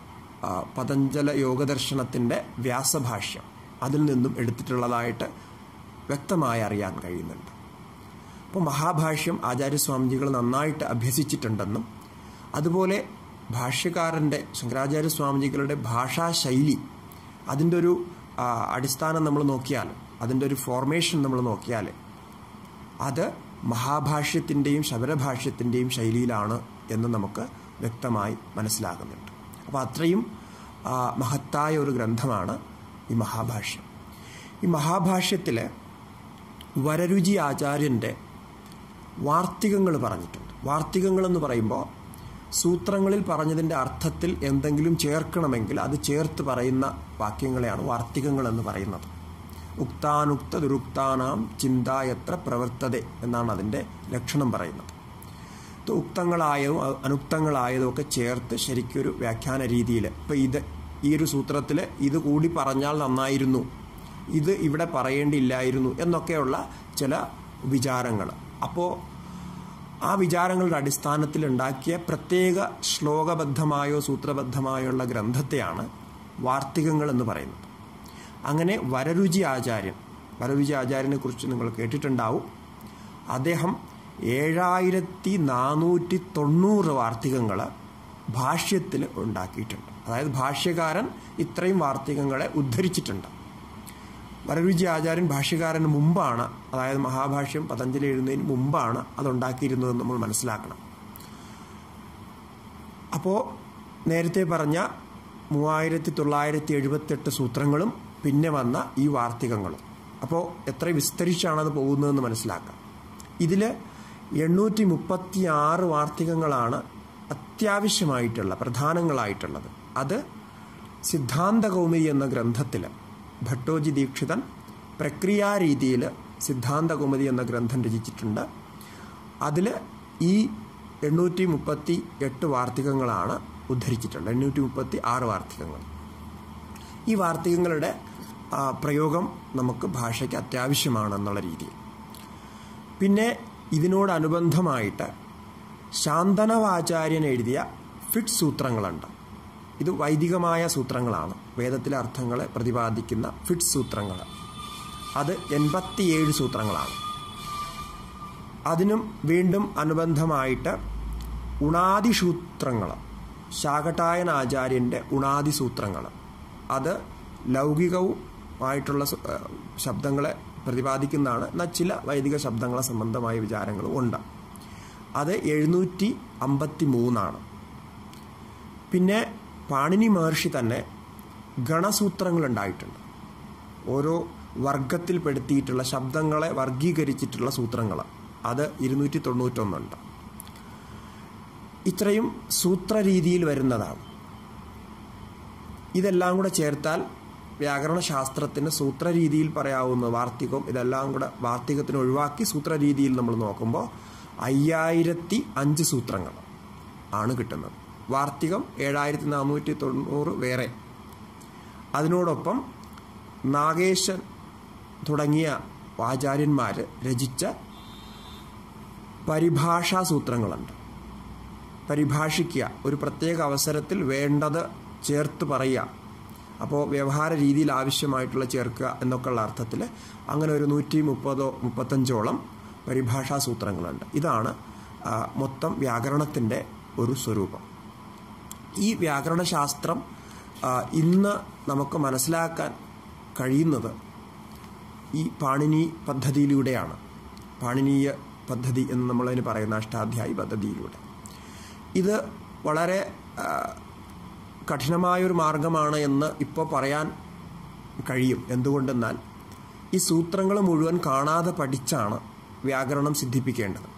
പതഞ്ജല യോഗദർശനത്തിൻ്റെ വ്യാസഭാഷ്യം അതിൽ നിന്നും എടുത്തിട്ടുള്ളതായിട്ട് വ്യക്തമായി അറിയാൻ കഴിയുന്നുണ്ട് അപ്പോൾ മഹാഭാഷ്യം ആചാര്യസ്വാമിജികൾ നന്നായിട്ട് അഭ്യസിച്ചിട്ടുണ്ടെന്നും അതുപോലെ ഭാഷ്യകാരൻ്റെ ശങ്കരാചാര്യ സ്വാമിജികളുടെ ഭാഷാശൈലി അതിൻ്റെ ഒരു അടിസ്ഥാനം നമ്മൾ നോക്കിയാൽ അതിൻ്റെ ഒരു ഫോർമേഷൻ നമ്മൾ നോക്കിയാൽ അത് മഹാഭാഷ്യത്തിൻ്റെയും ശബരഭാഷ്യത്തിൻ്റെയും ശൈലിയിലാണ് എന്ന് നമുക്ക് വ്യക്തമായി മനസ്സിലാകുന്നുണ്ട് അപ്പോൾ അത്രയും മഹത്തായ ഒരു ഗ്രന്ഥമാണ് ഈ മഹാഭാഷ്യം ഈ മഹാഭാഷ്യത്തിൽ വരരുചി ആചാര്യൻ്റെ വാർത്തികങ്ങൾ പറഞ്ഞിട്ടുണ്ട് വാർത്തികങ്ങൾ എന്ന് പറയുമ്പോൾ സൂത്രങ്ങളിൽ പറഞ്ഞതിൻ്റെ അർത്ഥത്തിൽ എന്തെങ്കിലും ചേർക്കണമെങ്കിൽ അത് ചേർത്ത് പറയുന്ന വാക്യങ്ങളെയാണ് വാർത്തികങ്ങൾ എന്ന് പറയുന്നത് ഉക്താനുക്ത ദുരുക്താനാം ചിന്തായത്ര പ്രവർത്തത എന്നാണ് അതിൻ്റെ ലക്ഷണം പറയുന്നത് ഉക്തങ്ങളായതും അനുക്തങ്ങളായതും ഒക്കെ ചേർത്ത് ശരിക്കൊരു വ്യാഖ്യാന രീതിയിൽ ഇപ്പോൾ ഇത് ഈ ഒരു സൂത്രത്തിൽ ഇത് കൂടി പറഞ്ഞാൽ നന്നായിരുന്നു ഇത് ഇവിടെ പറയേണ്ടിയില്ലായിരുന്നു എന്നൊക്കെയുള്ള ചില വിചാരങ്ങൾ അപ്പോൾ ആ വിചാരങ്ങളുടെ അടിസ്ഥാനത്തിൽ ഉണ്ടാക്കിയ പ്രത്യേക ശ്ലോകബദ്ധമായോ സൂത്രബദ്ധമായോ ഉള്ള ഗ്രന്ഥത്തെയാണ് വാർത്തികങ്ങൾ എന്ന് പറയുന്നത് അങ്ങനെ വരരുചി ആചാര്യൻ വരരുചി ആചാര്യനെ കുറിച്ച് നിങ്ങൾ കേട്ടിട്ടുണ്ടാവും അദ്ദേഹം ഏഴായിരത്തി നാനൂറ്റി തൊണ്ണൂറ് വാർത്തികങ്ങൾ ഭാഷ്യത്തിൽ ഉണ്ടാക്കിയിട്ടുണ്ട് അതായത് ഭാഷ്യകാരൻ ഇത്രയും വാർത്തികങ്ങളെ ഉദ്ധരിച്ചിട്ടുണ്ട് വരരുചി ആചാര്യൻ ഭാഷ്യകാരന് മുമ്പാണ് അതായത് മഹാഭാഷ്യം പതഞ്ജലി എഴുതുന്നതിന് മുമ്പാണ് അതുണ്ടാക്കിയിരുന്നതെന്ന് നമ്മൾ മനസ്സിലാക്കണം അപ്പോൾ നേരത്തെ പറഞ്ഞ മൂവായിരത്തി തൊള്ളായിരത്തി എഴുപത്തെട്ട് സൂത്രങ്ങളും പിന്നെ വന്ന ഈ വാർത്തികങ്ങളും അപ്പോൾ എത്ര വിസ്തരിച്ചാണത് പോകുന്നതെന്ന് മനസ്സിലാക്കാം ഇതിൽ എണ്ണൂറ്റി മുപ്പത്തി ആറ് വാർത്തികങ്ങളാണ് അത്യാവശ്യമായിട്ടുള്ള പ്രധാനങ്ങളായിട്ടുള്ളത് അത് സിദ്ധാന്ത കൗമുദി എന്ന ഗ്രന്ഥത്തിൽ ഭട്ടോജി ദീക്ഷിതൻ പ്രക്രിയാരീതിയിൽ സിദ്ധാന്ത കൗമുദി എന്ന ഗ്രന്ഥം രചിച്ചിട്ടുണ്ട് അതിൽ ഈ എണ്ണൂറ്റി മുപ്പത്തി എട്ട് വാർത്തികങ്ങളാണ് ഉദ്ധരിച്ചിട്ടുള്ളത് എണ്ണൂറ്റി മുപ്പത്തി ആറ് വാർത്തികങ്ങൾ ഈ വാർത്തികങ്ങളുടെ ആ, പ്രയോഗം നമുക്ക് ഭാഷയ്ക്ക് അത്യാവശ്യമാണെന്നുള്ള രീതിയിൽ പിന്നെ ഇതിനോടനുബന്ധമായിട്ട് ശാന്തനവാചാര്യൻ എഴുതിയ ഫിറ്റ് സൂത്രങ്ങളുണ്ട് ഇത് വൈദികമായ സൂത്രങ്ങളാണ് വേദത്തിലെ അർത്ഥങ്ങളെ പ്രതിപാദിക്കുന്ന ഫിറ്റ് സൂത്രങ്ങൾ അത് എൺപത്തിയേഴ് സൂത്രങ്ങളാണ് അതിനും വീണ്ടും അനുബന്ധമായിട്ട് ഉണാദി സൂത്രങ്ങൾ ശാകടായൻ ആചാര്യൻ്റെ ഉണാദി സൂത്രങ്ങൾ അത് ലൗകികവുമായിട്ടുള്ള സു- ഏഹ് ശബ്ദങ്ങളെ പ്രതിപാദിക്കുന്നതാണ് എന്നാൽ ചില വൈദിക ശബ്ദങ്ങളെ സംബന്ധമായ വിചാരങ്ങളും ഉണ്ട് അത് എഴുന്നൂറ്റി അമ്പത്തി മൂന്നാണ് പിന്നെ പാണിനി മഹർഷി തന്നെ ഗണസൂത്രങ്ങൾ ഉണ്ടായിട്ടുണ്ട് ഓരോ വർഗത്തിൽപ്പെടുത്തിയിട്ടുള്ള ശബ്ദങ്ങളെ വർഗീകരിച്ചിട്ടുള്ള സൂത്രങ്ങൾ അത് ഇരുന്നൂറ്റി തൊണ്ണൂറ്റൊന്നുണ്ട് ഇത്രയും സൂത്രരീതിയിൽ വരുന്നതാണ് ഇതെല്ലാം കൂടെ ചേർത്താൽ വ്യാകരണ ശാസ്ത്രത്തിന് സൂത്രരീതിയിൽ പറയാവുന്ന വാർത്തികം ഇതെല്ലാം കൂടെ വാർത്തികത്തിന് ഒഴിവാക്കി സൂത്രരീതിയിൽ നമ്മൾ നോക്കുമ്പോൾ അയ്യായിരത്തി അഞ്ച് സൂത്രങ്ങൾ ആണ് കിട്ടുന്നത് വാർത്തികം ഏഴായിരത്തി നാനൂറ്റി തൊണ്ണൂറ് വേറെ അതിനോടൊപ്പം നാഗേശൻ തുടങ്ങിയ ആചാര്യന്മാർ രചിച്ച പരിഭാഷാ സൂത്രങ്ങളുണ്ട് പരിഭാഷിക്കുക ഒരു പ്രത്യേക അവസരത്തിൽ വേണ്ടത് ചേർത്ത് പറയുക അപ്പോൾ വ്യവഹാര രീതിയിൽ ആവശ്യമായിട്ടുള്ള ചേർക്കുക എന്നൊക്കെയുള്ള അർത്ഥത്തിൽ അങ്ങനെ ഒരു നൂറ്റി മുപ്പതോ മുപ്പത്തഞ്ചോളം പരിഭാഷാ സൂത്രങ്ങളുണ്ട് ഇതാണ് ആ, മൊത്തം വ്യാകരണത്തിൻ്റെ ഒരു സ്വരൂപം ഈ വ്യാകരണശാസ്ത്രം ആ, ഇന്ന് നമുക്ക് മനസ്സിലാക്കാൻ കഴിയുന്നത് ഈ പാണിനി പദ്ധതിയിലൂടെയാണ് പാണിനീയ പദ്ധതി എന്ന് നമ്മളതിന് പറയുന്ന അഷ്ടാധ്യായി പദ്ധതിയിലൂടെ ഇത് വളരെ ആ, കഠിനമായൊരു മാർഗമാണ് എന്ന് ഇപ്പോൾ പറയാൻ കഴിയും എന്തുകൊണ്ടെന്നാൽ ഈ സൂത്രങ്ങൾ മുഴുവൻ കാണാതെ പഠിച്ചാണ് വ്യാകരണം സിദ്ധിപ്പിക്കേണ്ടത്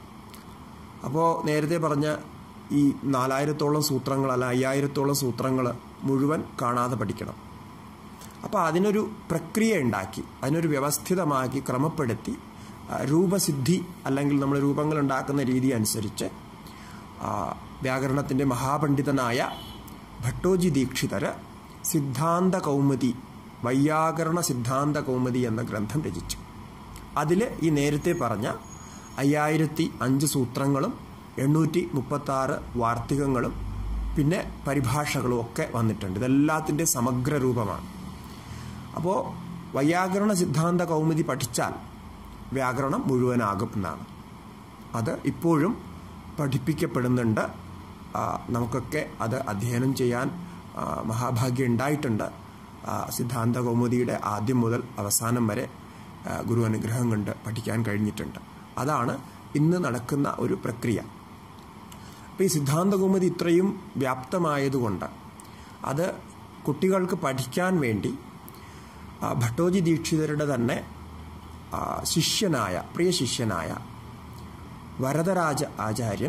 അപ്പോൾ നേരത്തെ പറഞ്ഞ ഈ നാലായിരത്തോളം സൂത്രങ്ങൾ അല്ല അയ്യായിരത്തോളം സൂത്രങ്ങൾ മുഴുവൻ കാണാതെ പഠിക്കണം അപ്പോൾ അതിനൊരു പ്രക്രിയ ഉണ്ടാക്കി അതിനൊരു വ്യവസ്ഥിതമാക്കി ക്രമപ്പെടുത്തി ആ, രൂപസിദ്ധി അല്ലെങ്കിൽ നമ്മൾ രൂപങ്ങൾ ഉണ്ടാക്കുന്ന രീതി അനുസരിച്ച് ആ, വ്യാകരണത്തിൻ്റെ മഹാപണ്ഡിതനായ ഭട്ടോജി ദീക്ഷിതർ സിദ്ധാന്ത കൗമുദി വൈയാകരണ സിദ്ധാന്ത കൗമുദി എന്ന ഗ്രന്ഥം രചിച്ചു അതിൽ ഈ നേരത്തെ പറഞ്ഞ അയ്യായിരത്തി അഞ്ച് സൂത്രങ്ങളും എണ്ണൂറ്റി മുപ്പത്താറ് വാർത്തികങ്ങളും പിന്നെ പരിഭാഷകളും ഒക്കെ വന്നിട്ടുണ്ട് ഇതെല്ലാത്തിൻ്റെ സമഗ്ര രൂപമാണ് അപ്പോൾ വൈയാകരണ സിദ്ധാന്ത കൗമുദി പഠിച്ചാൽ വ്യാകരണം മുഴുവനാകും എന്നാണ് അത് ഇപ്പോഴും പഠിപ്പിക്കപ്പെടുന്നുണ്ട് ആ, നമുക്കൊക്കെ അത് അധ്യയനം ചെയ്യാൻ ആ, മഹാഭാഗ്യം ഉണ്ടായിട്ടുണ്ട് ആ, സിദ്ധാന്ത കൗമുദിയുടെ ആദ്യം മുതൽ അവസാനം വരെ ആ, ഗുരു അനുഗ്രഹം കൊണ്ട് പഠിക്കാൻ കഴിഞ്ഞിട്ടുണ്ട് അതാണ് ഇന്ന് നടക്കുന്ന ഒരു പ്രക്രിയ അപ്പോൾ ഈ സിദ്ധാന്ത കൗമുദി ഇത്രയും വ്യാപ്തമായതുകൊണ്ട് അത് കുട്ടികൾക്ക് പഠിക്കാൻ വേണ്ടി ആ, ഭട്ടോജി ദീക്ഷിതരുടെ തന്നെ ആ, ശിഷ്യനായ പ്രിയ ശിഷ്യനായ വരദരാജ ആചാര്യൻ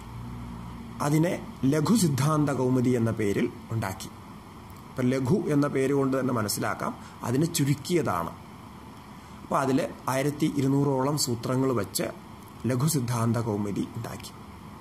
അതിനെ ലഘു സിദ്ധാന്ത കൗമുദി എന്ന പേരിൽ ഉണ്ടാക്കി ഇപ്പം ലഘു എന്ന പേര് കൊണ്ട് തന്നെ മനസ്സിലാക്കാം അതിനെ ചുരുക്കിയതാണ് അപ്പോൾ അതിൽ ആയിരത്തി ഇരുന്നൂറോളം സൂത്രങ്ങൾ വെച്ച് ലഘു സിദ്ധാന്ത കൗമുദി ഉണ്ടാക്കി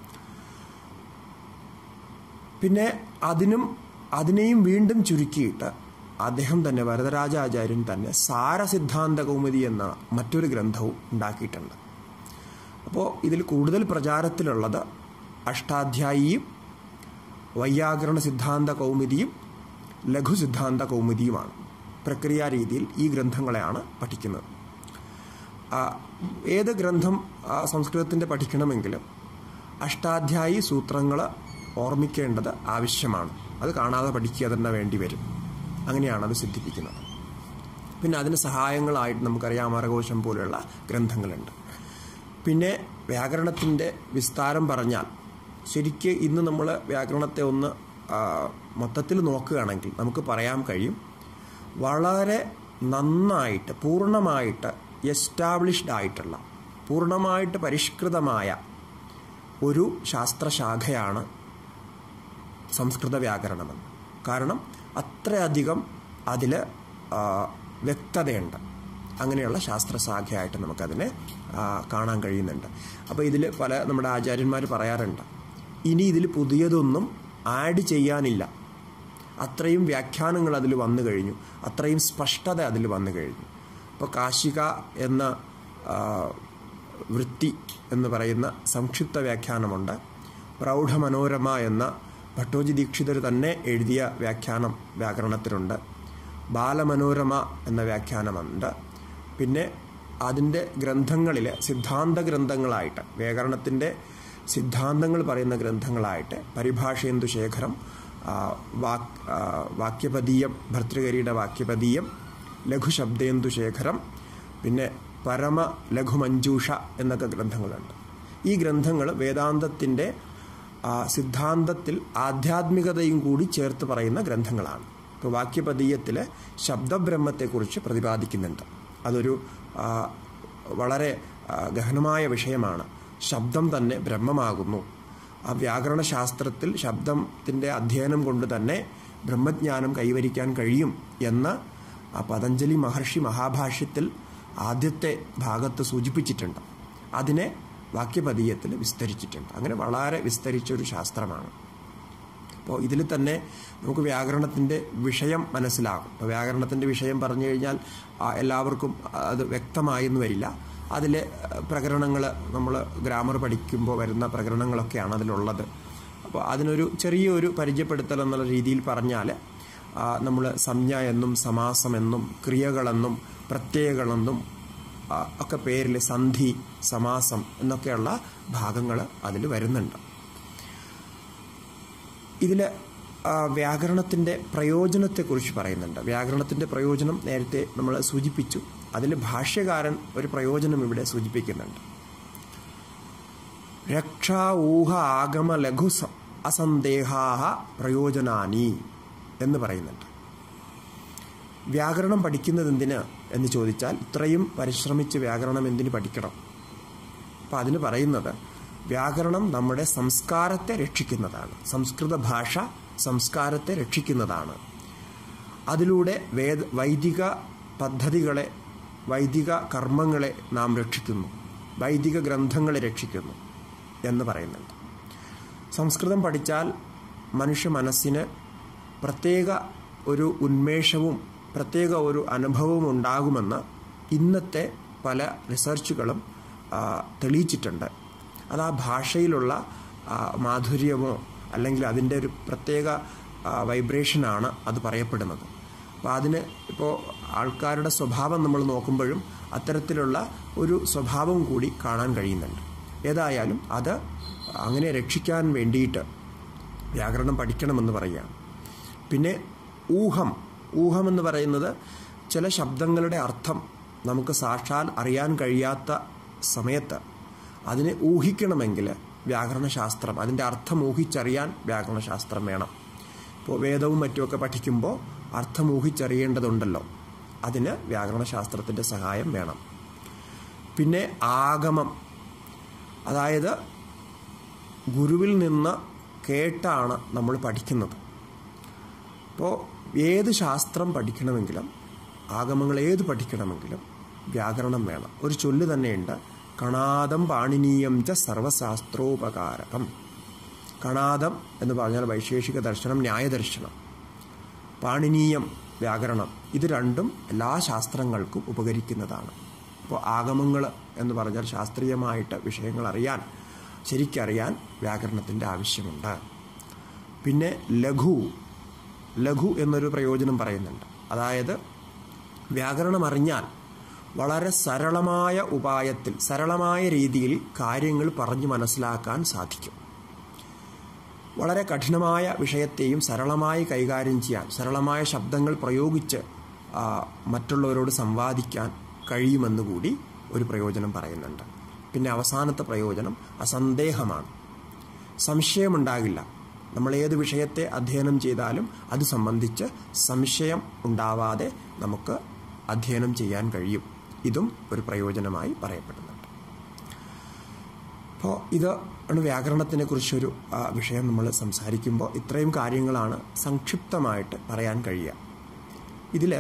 പിന്നെ അതിനും അതിനെയും വീണ്ടും ചുരുക്കിയിട്ട് അദ്ദേഹം തന്നെ വരദരാജാചാര്യൻ തന്നെ സാരസിദ്ധാന്ത കൗമുദി എന്ന മറ്റൊരു ഗ്രന്ഥവും ഉണ്ടാക്കിയിട്ടുണ്ട് അപ്പോൾ ഇതിൽ കൂടുതൽ പ്രചാരത്തിലുള്ളത് അഷ്ടാധ്യായിയും വൈയാകരണ സിദ്ധാന്ത കൗമുദിയും ലഘു സിദ്ധാന്ത കൗമുദിയുമാണ് പ്രക്രിയാ രീതിയിൽ ഈ ഗ്രന്ഥങ്ങളെയാണ് പഠിക്കുന്നത് ആ, ഏത് ഗ്രന്ഥം ആ, സംസ്കൃതത്തിൻ്റെ പഠിക്കണമെങ്കിലും അഷ്ടാധ്യായി സൂത്രങ്ങൾ ഓർമ്മിക്കേണ്ടത് ആവശ്യമാണ് അത് കാണാതെ പഠിക്കുക തന്നെ വേണ്ടി വരും അങ്ങനെയാണ് അത് സിദ്ധിപ്പിക്കുന്നത് പിന്നെ അതിന് സഹായങ്ങളായിട്ട് നമുക്കറിയാം അമരകോശം പോലെയുള്ള ഗ്രന്ഥങ്ങളുണ്ട് പിന്നെ വ്യാകരണത്തിൻ്റെ വിസ്താരം പറഞ്ഞാൽ ശരിക്ക് ഇന്ന് നമ്മൾ വ്യാകരണത്തെ ഒന്ന് മൊത്തത്തിൽ നോക്കുകയാണെങ്കിൽ നമുക്ക് പറയാൻ കഴിയും വളരെ നന്നായിട്ട് പൂർണ്ണമായിട്ട് എസ്റ്റാബ്ലിഷ്ഡ് ആയിട്ടുള്ള പൂർണ്ണമായിട്ട് പരിഷ്കൃതമായ ഒരു ശാസ്ത്രശാഖയാണ് സംസ്കൃത വ്യാകരണമെന്ന് കാരണം അത്രയധികം അതിൽ വ്യക്തതയുണ്ട് അങ്ങനെയുള്ള ശാസ്ത്രശാഖയായിട്ട് നമുക്കതിനെ കാണാൻ കഴിയുന്നുണ്ട് അപ്പോൾ ഇതിൽ പല നമ്മുടെ ആചാര്യന്മാർ പറയാറുണ്ട് ഇനി ഇതിൽ പുതിയതൊന്നും ആഡ് ചെയ്യാനില്ല അത്രയും വ്യാഖ്യാനങ്ങൾ അതിൽ വന്നു കഴിഞ്ഞു അത്രയും സ്പഷ്ടത അതിൽ വന്നു കഴിഞ്ഞു ഇപ്പോൾ കാശിക എന്ന വൃത്തി എന്ന് പറയുന്ന സംക്ഷിപ്ത വ്യാഖ്യാനമുണ്ട് പ്രൗഢമനോരമ എന്ന ഭട്ടോജി ദീക്ഷിതർ തന്നെ എഴുതിയ വ്യാഖ്യാനം വ്യാകരണത്തിനുണ്ട് ബാലമനോരമ എന്ന വ്യാഖ്യാനമുണ്ട് പിന്നെ അതിൻ്റെ ഗ്രന്ഥങ്ങളിൽ സിദ്ധാന്ത ഗ്രന്ഥങ്ങളായിട്ട് വ്യാകരണത്തിൻ്റെ സിദ്ധാന്തങ്ങൾ പറയുന്ന ഗ്രന്ഥങ്ങളായിട്ട് പരിഭാഷേന്ദു ശേഖരം വാക് വാക്യപദീയം ഭർത്തൃകരിയുടെ വാക്യപദീയം ലഘുശബ്ദേന്ദു ശേഖരം പിന്നെ പരമ ലഘുമഞ്ജൂഷ എന്നൊക്കെ ഗ്രന്ഥങ്ങളുണ്ട് ഈ ഗ്രന്ഥങ്ങൾ വേദാന്തത്തിൻ്റെ സിദ്ധാന്തത്തിൽ ആധ്യാത്മികതയും കൂടി ചേർത്ത് പറയുന്ന ഗ്രന്ഥങ്ങളാണ് ഇപ്പോൾ വാക്യപദീയത്തിൽ ശബ്ദബ്രഹ്മത്തെക്കുറിച്ച് പ്രതിപാദിക്കുന്നുണ്ട് അതൊരു വളരെ ഗഹനമായ വിഷയമാണ് ശബ്ദം തന്നെ ബ്രഹ്മമാകുന്നു ആ വ്യാകരണ ശാസ്ത്രത്തിൽ ശബ്ദത്തിൻ്റെ അധ്യയനം കൊണ്ട് തന്നെ ബ്രഹ്മജ്ഞാനം കൈവരിക്കാൻ കഴിയും എന്ന് ആ പതഞ്ജലി മഹർഷി മഹാഭാഷ്യത്തിൽ ആദ്യത്തെ ഭാഗത്ത് സൂചിപ്പിച്ചിട്ടുണ്ട് അതിനെ വാക്യപദീയത്തിൽ വിസ്തരിച്ചിട്ടുണ്ട് അങ്ങനെ വളരെ വിസ്തരിച്ച ഒരു ശാസ്ത്രമാണ് അപ്പോൾ ഇതിൽ തന്നെ നമുക്ക് വ്യാകരണത്തിൻ്റെ വിഷയം മനസ്സിലാകും ഇപ്പോൾ വ്യാകരണത്തിൻ്റെ വിഷയം പറഞ്ഞു കഴിഞ്ഞാൽ എല്ലാവർക്കും അത് വ്യക്തമായെന്ന് വരില്ല അതിലെ പ്രകരണങ്ങൾ നമ്മൾ ഗ്രാമർ പഠിക്കുമ്പോൾ വരുന്ന പ്രകരണങ്ങളൊക്കെയാണ് അതിലുള്ളത് അപ്പോൾ അതിനൊരു ചെറിയൊരു പരിചയപ്പെടുത്തൽ എന്നുള്ള രീതിയിൽ പറഞ്ഞാൽ നമ്മൾ സംജ്ഞ എന്നും സമാസം എന്നും ക്രിയകളെന്നും പ്രത്യയകളെന്നും ഒക്കെ പേരിൽ സന്ധി സമാസം എന്നൊക്കെയുള്ള ഭാഗങ്ങൾ അതിൽ വരുന്നുണ്ട് ഇതിൽ വ്യാകരണത്തിൻ്റെ പ്രയോജനത്തെക്കുറിച്ച് പറയുന്നുണ്ട് വ്യാകരണത്തിൻ്റെ പ്രയോജനം നേരത്തെ നമ്മൾ സൂചിപ്പിച്ചു അതിൽ ഭാഷ്യകാരൻ ഒരു പ്രയോജനം ഇവിടെ സൂചിപ്പിക്കുന്നുണ്ട് രക്ഷാ ഊഹ ആഗമ ലഘു അസന്ദേഹാഹ പ്രയോജനാനി എന്ന് പറയുന്നുണ്ട് വ്യാകരണം പഠിക്കുന്നത് എന്തിന് എന്ന് ചോദിച്ചാൽ ഇത്രയും പരിശ്രമിച്ച് വ്യാകരണം എന്തിന് പഠിക്കണം അപ്പം അതിന് പറയുന്നത് വ്യാകരണം നമ്മുടെ സംസ്കാരത്തെ രക്ഷിക്കുന്നതാണ് സംസ്കൃത ഭാഷ സംസ്കാരത്തെ രക്ഷിക്കുന്നതാണ് അതിലൂടെ വേദ വൈദിക പദ്ധതികളെ വൈദിക കർമ്മങ്ങളെ നാം രക്ഷിക്കുന്നു വൈദിക ഗ്രന്ഥങ്ങളെ രക്ഷിക്കുന്നു എന്ന് പറയുന്നുണ്ട് സംസ്കൃതം പഠിച്ചാൽ മനുഷ്യ മനസ്സിന് പ്രത്യേക ഒരു ഉന്മേഷവും പ്രത്യേക ഒരു അനുഭവവും ഉണ്ടാകുമെന്ന് ഇന്നത്തെ പല റിസർച്ചുകളും തെളിയിച്ചിട്ടുണ്ട് അത് ആ ഭാഷയിലുള്ള മാധുര്യമോ അല്ലെങ്കിൽ അതിൻ്റെ ഒരു പ്രത്യേക വൈബ്രേഷനാണ് അത് പറയപ്പെടുന്നത് അപ്പോൾ അതിന് ഇപ്പോൾ ആൾക്കാരുടെ സ്വഭാവം നമ്മൾ നോക്കുമ്പോഴും അത്തരത്തിലുള്ള ഒരു സ്വഭാവം കൂടി കാണാൻ കഴിയുന്നുണ്ട് ഏതായാലും അത് അങ്ങനെ രക്ഷിക്കാൻ വേണ്ടിയിട്ട് വ്യാകരണം പഠിക്കണമെന്ന് പറയുകയാണ് പിന്നെ ഊഹം ഊഹം എന്ന് പറയുന്നത് ചില ശബ്ദങ്ങളുടെ അർത്ഥം നമുക്ക് സാക്ഷാൽ അറിയാൻ കഴിയാത്ത സമയത്ത് അതിനെ ഊഹിക്കണമെങ്കിൽ വ്യാകരണശാസ്ത്രം അതിൻ്റെ അർത്ഥം ഊഹിച്ചറിയാൻ വ്യാകരണശാസ്ത്രം വേണം ഇപ്പോൾ വേദവും മറ്റുമൊക്കെ പഠിക്കുമ്പോൾ അർത്ഥം ഊഹിച്ചറിയേണ്ടതുണ്ടല്ലോ അതിന് വ്യാകരണശാസ്ത്രത്തിൻ്റെ സഹായം വേണം പിന്നെ ആഗമം അതായത് ഗുരുവിൽ നിന്ന് കേട്ടാണ് നമ്മൾ പഠിക്കുന്നത് അപ്പോൾ ഏത് ശാസ്ത്രം പഠിക്കണമെങ്കിലും ആഗമങ്ങൾ ഏത് പഠിക്കണമെങ്കിലും വ്യാകരണം വേണം ഒരു ചൊല്ല് തന്നെയുണ്ട് കണാദം പാണിനീയം ച സർവശാസ്ത്രോപകാരകം കണാദം എന്ന് പറഞ്ഞാൽ വൈശേഷിക ദർശനം ന്യായദർശനം പാണിനീയം വ്യാകരണം ഇത് രണ്ടും എല്ലാ ശാസ്ത്രങ്ങൾക്കും ഉപകരിക്കുന്നതാണ് അപ്പോൾ ആഗമങ്ങൾ എന്ന് പറഞ്ഞാൽ ശാസ്ത്രീയമായിട്ട് വിഷയങ്ങൾ അറിയാൻ ശരിക്കറിയാൻ വ്യാകരണത്തിൻ്റെ ആവശ്യമുണ്ട് പിന്നെ ലഘു ലഘു എന്നൊരു പ്രയോജനം പറയുന്നുണ്ട് അതായത് വ്യാകരണം അറിഞ്ഞാൽ വളരെ സരളമായ ഉപായത്തിൽ സരളമായ രീതിയിൽ കാര്യങ്ങൾ പറഞ്ഞു മനസ്സിലാക്കാൻ സാധിക്കും വളരെ കഠിനമായ വിഷയത്തെയും സരളമായി കൈകാര്യം ചെയ്യാൻ സരളമായ ശബ്ദങ്ങൾ പ്രയോഗിച്ച് മറ്റുള്ളവരോട് സംവാദിക്കാൻ കഴിയുമെന്ന് കൂടി ഒരു പ്രയോജനം പറയുന്നുണ്ട് പിന്നെ അവസാനത്തെ പ്രയോജനം അസന്ദേഹമാണ് സംശയമുണ്ടാകില്ല നമ്മൾ ഏത് വിഷയത്തെ അധ്യയനം ചെയ്താലും അത് സംബന്ധിച്ച് സംശയം ഉണ്ടാവാതെ നമുക്ക് അധ്യയനം ചെയ്യാൻ കഴിയും ഇതും ഒരു പ്രയോജനമായി പറയപ്പെടുന്നുണ്ട് അപ്പോൾ ഇത് ആണ് വ്യാകരണത്തിനെ കുറിച്ചൊരു ആ, വിഷയം നമ്മൾ സംസാരിക്കുമ്പോൾ ഇത്രയും കാര്യങ്ങളാണ് സംക്ഷിപ്തമായിട്ട് പറയാൻ കഴിയുക ഇതിൽ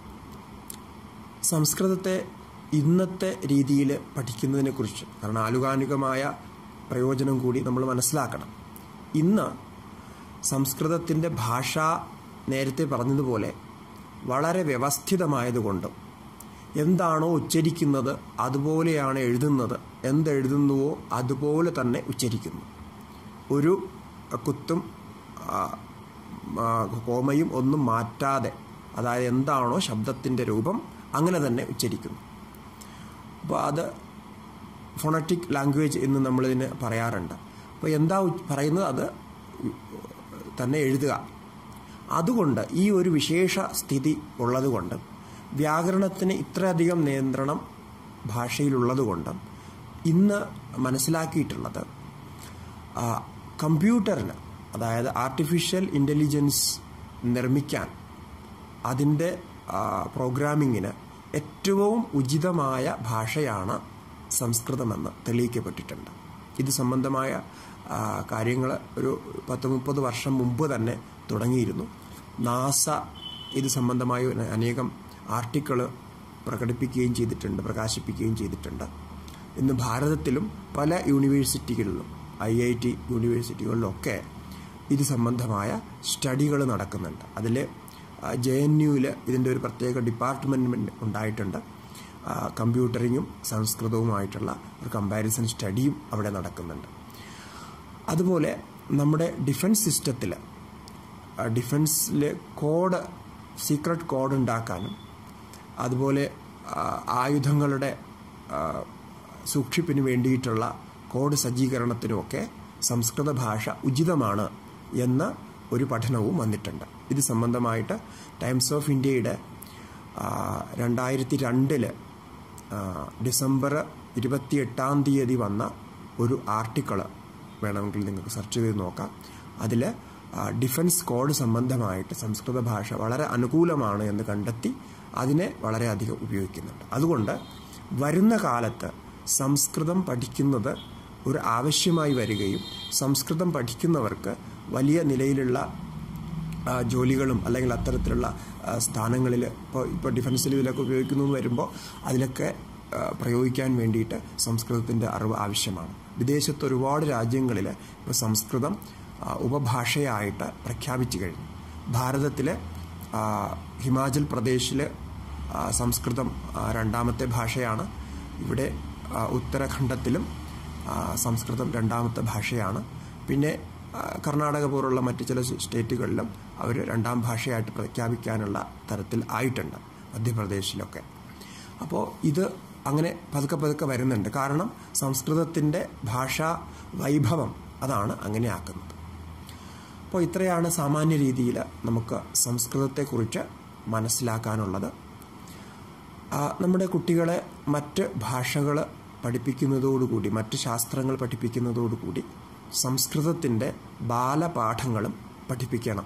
സംസ്കൃതത്തെ ഇന്നത്തെ രീതിയിൽ പഠിക്കുന്നതിനെ കുറിച്ച് കാരണം ആലുകാനുകമായ പ്രയോജനം കൂടി നമ്മൾ മനസ്സിലാക്കണം ഇന്ന് സംസ്കൃതത്തിൻ്റെ ഭാഷ നേരത്തെ പറഞ്ഞതുപോലെ വളരെ വ്യവസ്ഥിതമായതുകൊണ്ടും എന്താണോ ഉച്ചരിക്കുന്നത് അതുപോലെയാണ് എഴുതുന്നത് എന്തെഴുതുന്നുവോ അതുപോലെ തന്നെ ഉച്ചരിക്കുന്നു ഒരു കുത്തും ആ, ആ, കോമയും ഒന്നും മാറ്റാതെ അതായത് എന്താണോ ശബ്ദത്തിൻ്റെ രൂപം അങ്ങനെ തന്നെ ഉച്ചരിക്കുന്നു അപ്പോൾ അത് ഫോണറ്റിക് ലാംഗ്വേജ് എന്ന് നമ്മളിതിന് പറയാറുണ്ട് അപ്പോൾ എന്താ ഉ- പറയുന്നത് അത് തന്നെ എഴുതുക അതുകൊണ്ട് ഈ ഒരു വിശേഷ സ്ഥിതി ഉള്ളതുകൊണ്ട് വ്യാകരണത്തിന് ഇത്രയധികം നിയന്ത്രണം ഭാഷയിലുള്ളതുകൊണ്ട് ഇന്ന് മനസ്സിലാക്കിയിട്ടുള്ളത് ആ, കമ്പ്യൂട്ടറിന് അതായത് ആർട്ടിഫിഷ്യൽ ഇൻ്റലിജൻസ് നിർമ്മിക്കാൻ അതിൻ്റെ ആ, പ്രോഗ്രാമിങ്ങിന് ഏറ്റവും ഉചിതമായ ഭാഷയാണ് സംസ്കൃതമെന്ന് തെളിയിക്കപ്പെട്ടിട്ടുണ്ട് ഇത് സംബന്ധമായ കാര്യങ്ങൾ ഒരു പത്ത് മുപ്പത് വർഷം മുമ്പ് തന്നെ തുടങ്ങിയിരുന്നു നാസ ഇത് സംബന്ധമായ ഒരു അനേകം ആർട്ടിക്കിൾ പ്രകടിപ്പിക്കുകയും ചെയ്തിട്ടുണ്ട് പ്രകാശിപ്പിക്കുകയും ചെയ്തിട്ടുണ്ട് ഇന്ന് ഭാരതത്തിലും പല യൂണിവേഴ്സിറ്റികളിലും ഐ ഐ ടി യൂണിവേഴ്സിറ്റികളിലൊക്കെ ഇത് സംബന്ധമായ സ്റ്റഡികൾ നടക്കുന്നുണ്ട് അതിൽ ജെ എൻ യുവിൽ ഇതിൻ്റെ ഒരു പ്രത്യേക ഡിപ്പാർട്ട്മെൻറ്റ് ഉണ്ടായിട്ടുണ്ട് ആ, കമ്പ്യൂട്ടറിങ്ങും സംസ്കൃതവുമായിട്ടുള്ള ഒരു കമ്പാരിസൺ സ്റ്റഡിയും അവിടെ നടക്കുന്നുണ്ട് അതുപോലെ നമ്മുടെ ഡിഫൻസ് സിസ്റ്റത്തിൽ ഡിഫൻസിൽ കോഡ് സീക്രട്ട് കോഡ് ഉണ്ടാക്കാനും അതുപോലെ ആ, ആയുധങ്ങളുടെ ആ, സൂക്ഷിപ്പിന് വേണ്ടിയിട്ടുള്ള കോഡ് സജ്ജീകരണത്തിനുമൊക്കെ സംസ്കൃത ഭാഷ ഉചിതമാണ് എന്ന ഒരു പഠനവും വന്നിട്ടുണ്ട് ഇത് സംബന്ധമായിട്ട് ടൈംസ് ഓഫ് ഇന്ത്യയുടെ രണ്ടായിരത്തി രണ്ടില് ഡിസംബർ ഇരുപത്തിയെട്ടാം തീയതി വന്ന ഒരു ആർട്ടിക്കിള് വേണമെങ്കിൽ നിങ്ങൾക്ക് സെർച്ച് ചെയ്ത് നോക്കാം അതിൽ ഡിഫൻസ് കോഡ് സംബന്ധമായിട്ട് സംസ്കൃത ഭാഷ വളരെ അനുകൂലമാണ് എന്ന് കണ്ടെത്തി അതിനെ വളരെയധികം ഉപയോഗിക്കുന്നുണ്ട് അതുകൊണ്ട് വരുന്ന കാലത്ത് സംസ്കൃതം പഠിക്കുന്നത് ഒരു ആവശ്യമായി വരികയും സംസ്കൃതം പഠിക്കുന്നവർക്ക് വലിയ നിലയിലുള്ള ആ, ജോലികളും അല്ലെങ്കിൽ അത്തരത്തിലുള്ള ആ, സ്ഥാനങ്ങളിൽ ഇപ്പോൾ ഇപ്പോൾ ഡിഫൻസിൽ ഇതിലൊക്കെ ഉപയോഗിക്കുന്നു എന്ന് വരുമ്പോൾ അതിലൊക്കെ ആ, പ്രയോഗിക്കാൻ വേണ്ടിയിട്ട് സംസ്കൃതത്തിൻ്റെ അറിവ് ആവശ്യമാണ് വിദേശത്ത് ഒരുപാട് രാജ്യങ്ങളിൽ ഇപ്പോൾ സംസ്കൃതം ആ, ഉപഭാഷയായിട്ട് പ്രഖ്യാപിച്ചു കഴിഞ്ഞു ഭാരതത്തിലെ ആ, ഹിമാചൽ പ്രദേശിൽ ആ, സംസ്കൃതം ആ, രണ്ടാമത്തെ ഭാഷയാണ് ഇവിടെ ആ, ഉത്തരാഖണ്ഡത്തിലും ആ, സംസ്കൃതം രണ്ടാമത്തെ ഭാഷയാണ് പിന്നെ ആ, കർണാടക പോലുള്ള മറ്റ് ചില സ്റ്റേറ്റുകളിലും അവർ രണ്ടാം ഭാഷയായിട്ട് പ്രഖ്യാപിക്കാനുള്ള തരത്തിൽ ആയിട്ടുണ്ട് മധ്യപ്രദേശിലൊക്കെ അപ്പോൾ ഇത് അങ്ങനെ പതുക്കെ പതുക്കെ വരുന്നുണ്ട് കാരണം സംസ്കൃതത്തിൻ്റെ ഭാഷാ വൈഭവം അതാണ് അങ്ങനെ ആക്കുന്നത് അപ്പോൾ ഇത്രയാണ് സാമാന്യ രീതിയിൽ നമുക്ക് സംസ്കൃതത്തെക്കുറിച്ച് മനസ്സിലാക്കാനുള്ളത് ആ, നമ്മുടെ കുട്ടികളെ മറ്റ് ഭാഷകൾ പഠിപ്പിക്കുന്നതോടുകൂടി മറ്റ് ശാസ്ത്രങ്ങൾ പഠിപ്പിക്കുന്നതോടുകൂടി സംസ്കൃതത്തിൻ്റെ ബാലപാഠങ്ങളും പഠിപ്പിക്കണം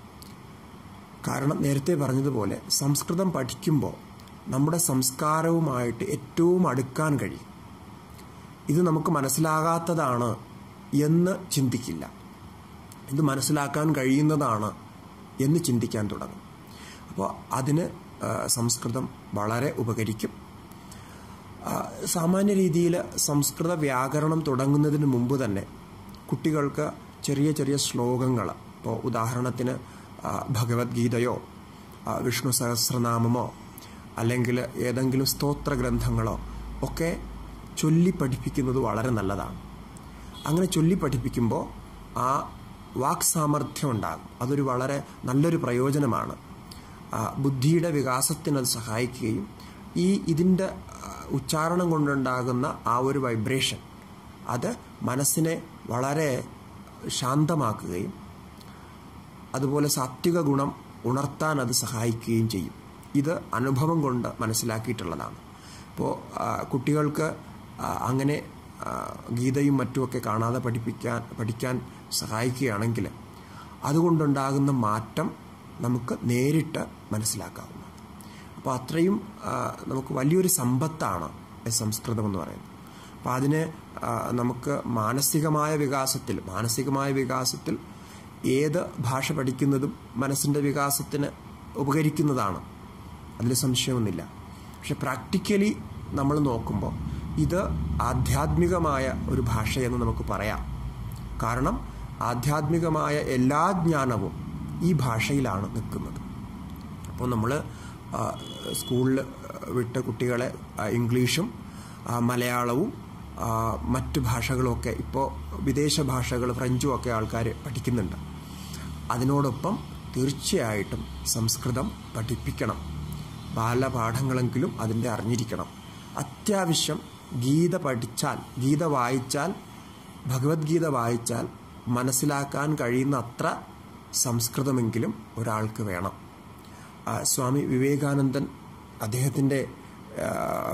കാരണം നേരത്തെ പറഞ്ഞതുപോലെ സംസ്കൃതം പഠിക്കുമ്പോൾ നമ്മുടെ സംസ്കാരവുമായിട്ട് ഏറ്റവും അടുക്കാൻ കഴിയും ഇത് നമുക്ക് മനസ്സിലാകാത്തതാണ് എന്ന് ചിന്തിക്കില്ല ഇത് മനസ്സിലാക്കാൻ കഴിയുന്നതാണ് എന്ന് ചിന്തിക്കാൻ തുടങ്ങും അപ്പോൾ അതിന് ആ, സംസ്കൃതം വളരെ ഉപകരിക്കും ആ, സാമാന്യ രീതിയിൽ സംസ്കൃത വ്യാകരണം തുടങ്ങുന്നതിന് മുമ്പ് തന്നെ കുട്ടികൾക്ക് ചെറിയ ചെറിയ ശ്ലോകങ്ങൾ ഇപ്പോൾ ഉദാഹരണത്തിന് ആ, ഭഗവത്ഗീതയോ ആ, വിഷ്ണു സഹസ്രനാമമോ അല്ലെങ്കിൽ ഏതെങ്കിലും സ്തോത്ര ഗ്രന്ഥങ്ങളോ ഒക്കെ ചൊല്ലി പഠിപ്പിക്കുന്നത് വളരെ നല്ലതാണ് അങ്ങനെ ചൊല്ലി പഠിപ്പിക്കുമ്പോൾ ആ വാക് സാമർഥ്യം ഉണ്ടാകും അതൊരു വളരെ നല്ലൊരു പ്രയോജനമാണ് ആ, ബുദ്ധിയുടെ വികാസത്തിന് അത് സഹായിക്കുകയും ഈ ഇതിൻ്റെ ആ, ഉച്ചാരണം കൊണ്ടുണ്ടാകുന്ന ആ ഒരു വൈബ്രേഷൻ അത് മനസ്സിനെ വളരെ ശാന്തമാക്കുകയും അതുപോലെ സാത്വിക ഗുണം ഉണർത്താൻ അത് സഹായിക്കുകയും ചെയ്യും ഇത് അനുഭവം കൊണ്ട് മനസ്സിലാക്കിയിട്ടുള്ളതാണ് അപ്പോൾ കുട്ടികൾക്ക് ആ, അങ്ങനെ ആ, ഗീതയും മറ്റുമൊക്കെ കാണാതെ പഠിപ്പിക്കാൻ പഠിക്കാൻ സഹായിക്കുകയാണെങ്കിൽ അതുകൊണ്ടുണ്ടാകുന്ന മാറ്റം നമുക്ക് നേരിട്ട് മനസ്സിലാക്കാവുന്നതാണ് അപ്പോൾ അത്രയും ആ, നമുക്ക് വലിയൊരു സമ്പത്താണ് ഈ സംസ്കൃതം എന്ന് പറയുന്നത് അപ്പോൾ അതിന് ആ, നമുക്ക് മാനസികമായ വികാസത്തിൽ മാനസികമായ വികാസത്തിൽ ഏത് ഭാഷ പഠിക്കുന്നതും മനസ്സിൻ്റെ വികാസത്തിന് ഉപകരിക്കുന്നതാണ് അതിൽ സംശയമൊന്നുമില്ല പക്ഷെ പ്രാക്ടിക്കലി നമ്മൾ നോക്കുമ്പോൾ ഇത് ആധ്യാത്മികമായ ഒരു ഭാഷയെന്ന് നമുക്ക് പറയാം കാരണം ആധ്യാത്മികമായ എല്ലാ ജ്ഞാനവും ഈ ഭാഷയിലാണ് നിൽക്കുന്നത് അപ്പോൾ നമ്മൾ സ്കൂളിൽ വിട്ട കുട്ടികളെ ആ, ഇംഗ്ലീഷും ആ, മലയാളവും ആ, മറ്റ് ഭാഷകളുമൊക്കെ ഇപ്പോൾ വിദേശ ഭാഷകൾ ഫ്രഞ്ചും ഒക്കെ ആൾക്കാർ പഠിക്കുന്നുണ്ട് അതിനോടൊപ്പം തീർച്ചയായിട്ടും സംസ്കൃതം പഠിപ്പിക്കണം ബാലപാഠങ്ങളെങ്കിലും അതിൻ്റെ അറിഞ്ഞിരിക്കണം അത്യാവശ്യം ഗീത പഠിച്ചാൽ ഗീത വായിച്ചാൽ ഭഗവത്ഗീത വായിച്ചാൽ മനസ്സിലാക്കാൻ കഴിയുന്ന അത്ര സംസ്കൃതമെങ്കിലും ഒരാൾക്ക് വേണം ആ, സ്വാമി വിവേകാനന്ദൻ അദ്ദേഹത്തിൻ്റെ ആ,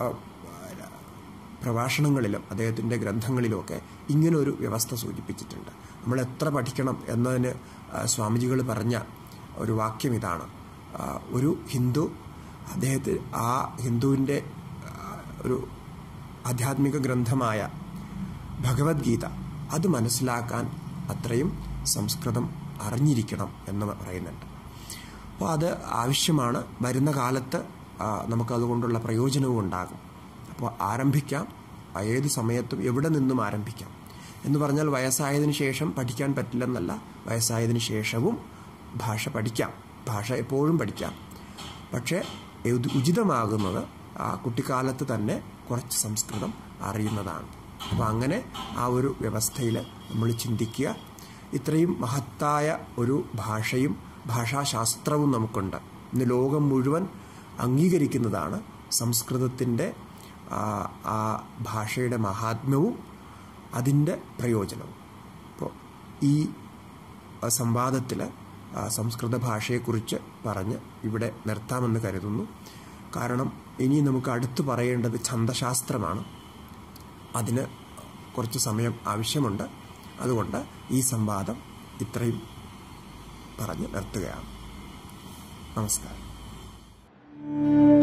പ്രഭാഷണങ്ങളിലും അദ്ദേഹത്തിൻ്റെ ഗ്രന്ഥങ്ങളിലുമൊക്കെ ഇങ്ങനൊരു വ്യവസ്ഥ സൂചിപ്പിച്ചിട്ടുണ്ട് നമ്മൾ എത്ര പഠിക്കണം എന്നതിന് ആ, സ്വാമിജികൾ പറഞ്ഞ ഒരു വാക്യം ഇതാണ് ആ, ഒരു ഹിന്ദു അദ്ദേഹത്തിന് ആ ഹിന്ദുവിൻ്റെ ആ, ഒരു ആധ്യാത്മിക ഗ്രന്ഥമായ ഭഗവത്ഗീത അത് മനസ്സിലാക്കാൻ അത്രയും സംസ്കൃതം അറിഞ്ഞിരിക്കണം എന്ന് പറയുന്നുണ്ട് അപ്പോൾ അത് ആവശ്യമാണ് വരുന്ന കാലത്ത് ആ, നമുക്കതുകൊണ്ടുള്ള പ്രയോജനവും ഉണ്ടാകും അപ്പോൾ ആരംഭിക്കാം ആ ഏത് സമയത്തും എവിടെ നിന്നും ആരംഭിക്കാം എന്ന് പറഞ്ഞാൽ വയസ്സായതിനു ശേഷം പഠിക്കാൻ പറ്റില്ലെന്നല്ല വയസ്സായതിനു ശേഷവും ഭാഷ പഠിക്കാം ഭാഷ എപ്പോഴും പഠിക്കാം പക്ഷേ ഇത് ഉചിതമാകുന്നത് ആ കുട്ടിക്കാലത്ത് തന്നെ കുറച്ച് സംസ്കൃതം അറിയുന്നതാണ് അപ്പോൾ അങ്ങനെ ആ ഒരു വ്യവസ്ഥയിൽ നമ്മൾ ചിന്തിക്കുക ഇത്രയും മഹത്തായ ഒരു ഭാഷയും ഭാഷാശാസ്ത്രവും നമുക്കുണ്ട് ഇന്ന് ലോകം മുഴുവൻ അംഗീകരിക്കുന്നതാണ് സംസ്കൃതത്തിൻ്റെ ആ, ആ ഭാഷയുടെ മഹാത്മ്യവും അതിൻ്റെ പ്രയോജനവും അപ്പോൾ ഈ സംവാദത്തിൽ സംസ്കൃത ഭാഷയെക്കുറിച്ച് പറഞ്ഞ് ഇവിടെ നിർത്താമെന്ന് കരുതുന്നു കാരണം ഇനി നമുക്ക് അടുത്ത് പറയേണ്ടത് ഛന്ദശാസ്ത്രമാണ് അതിന് കുറച്ച് സമയം ആവശ്യമുണ്ട് അതുകൊണ്ട് ഈ സംവാദം ഇത്രയും പറഞ്ഞ് നിർത്തുകയാണ് നമസ്കാരം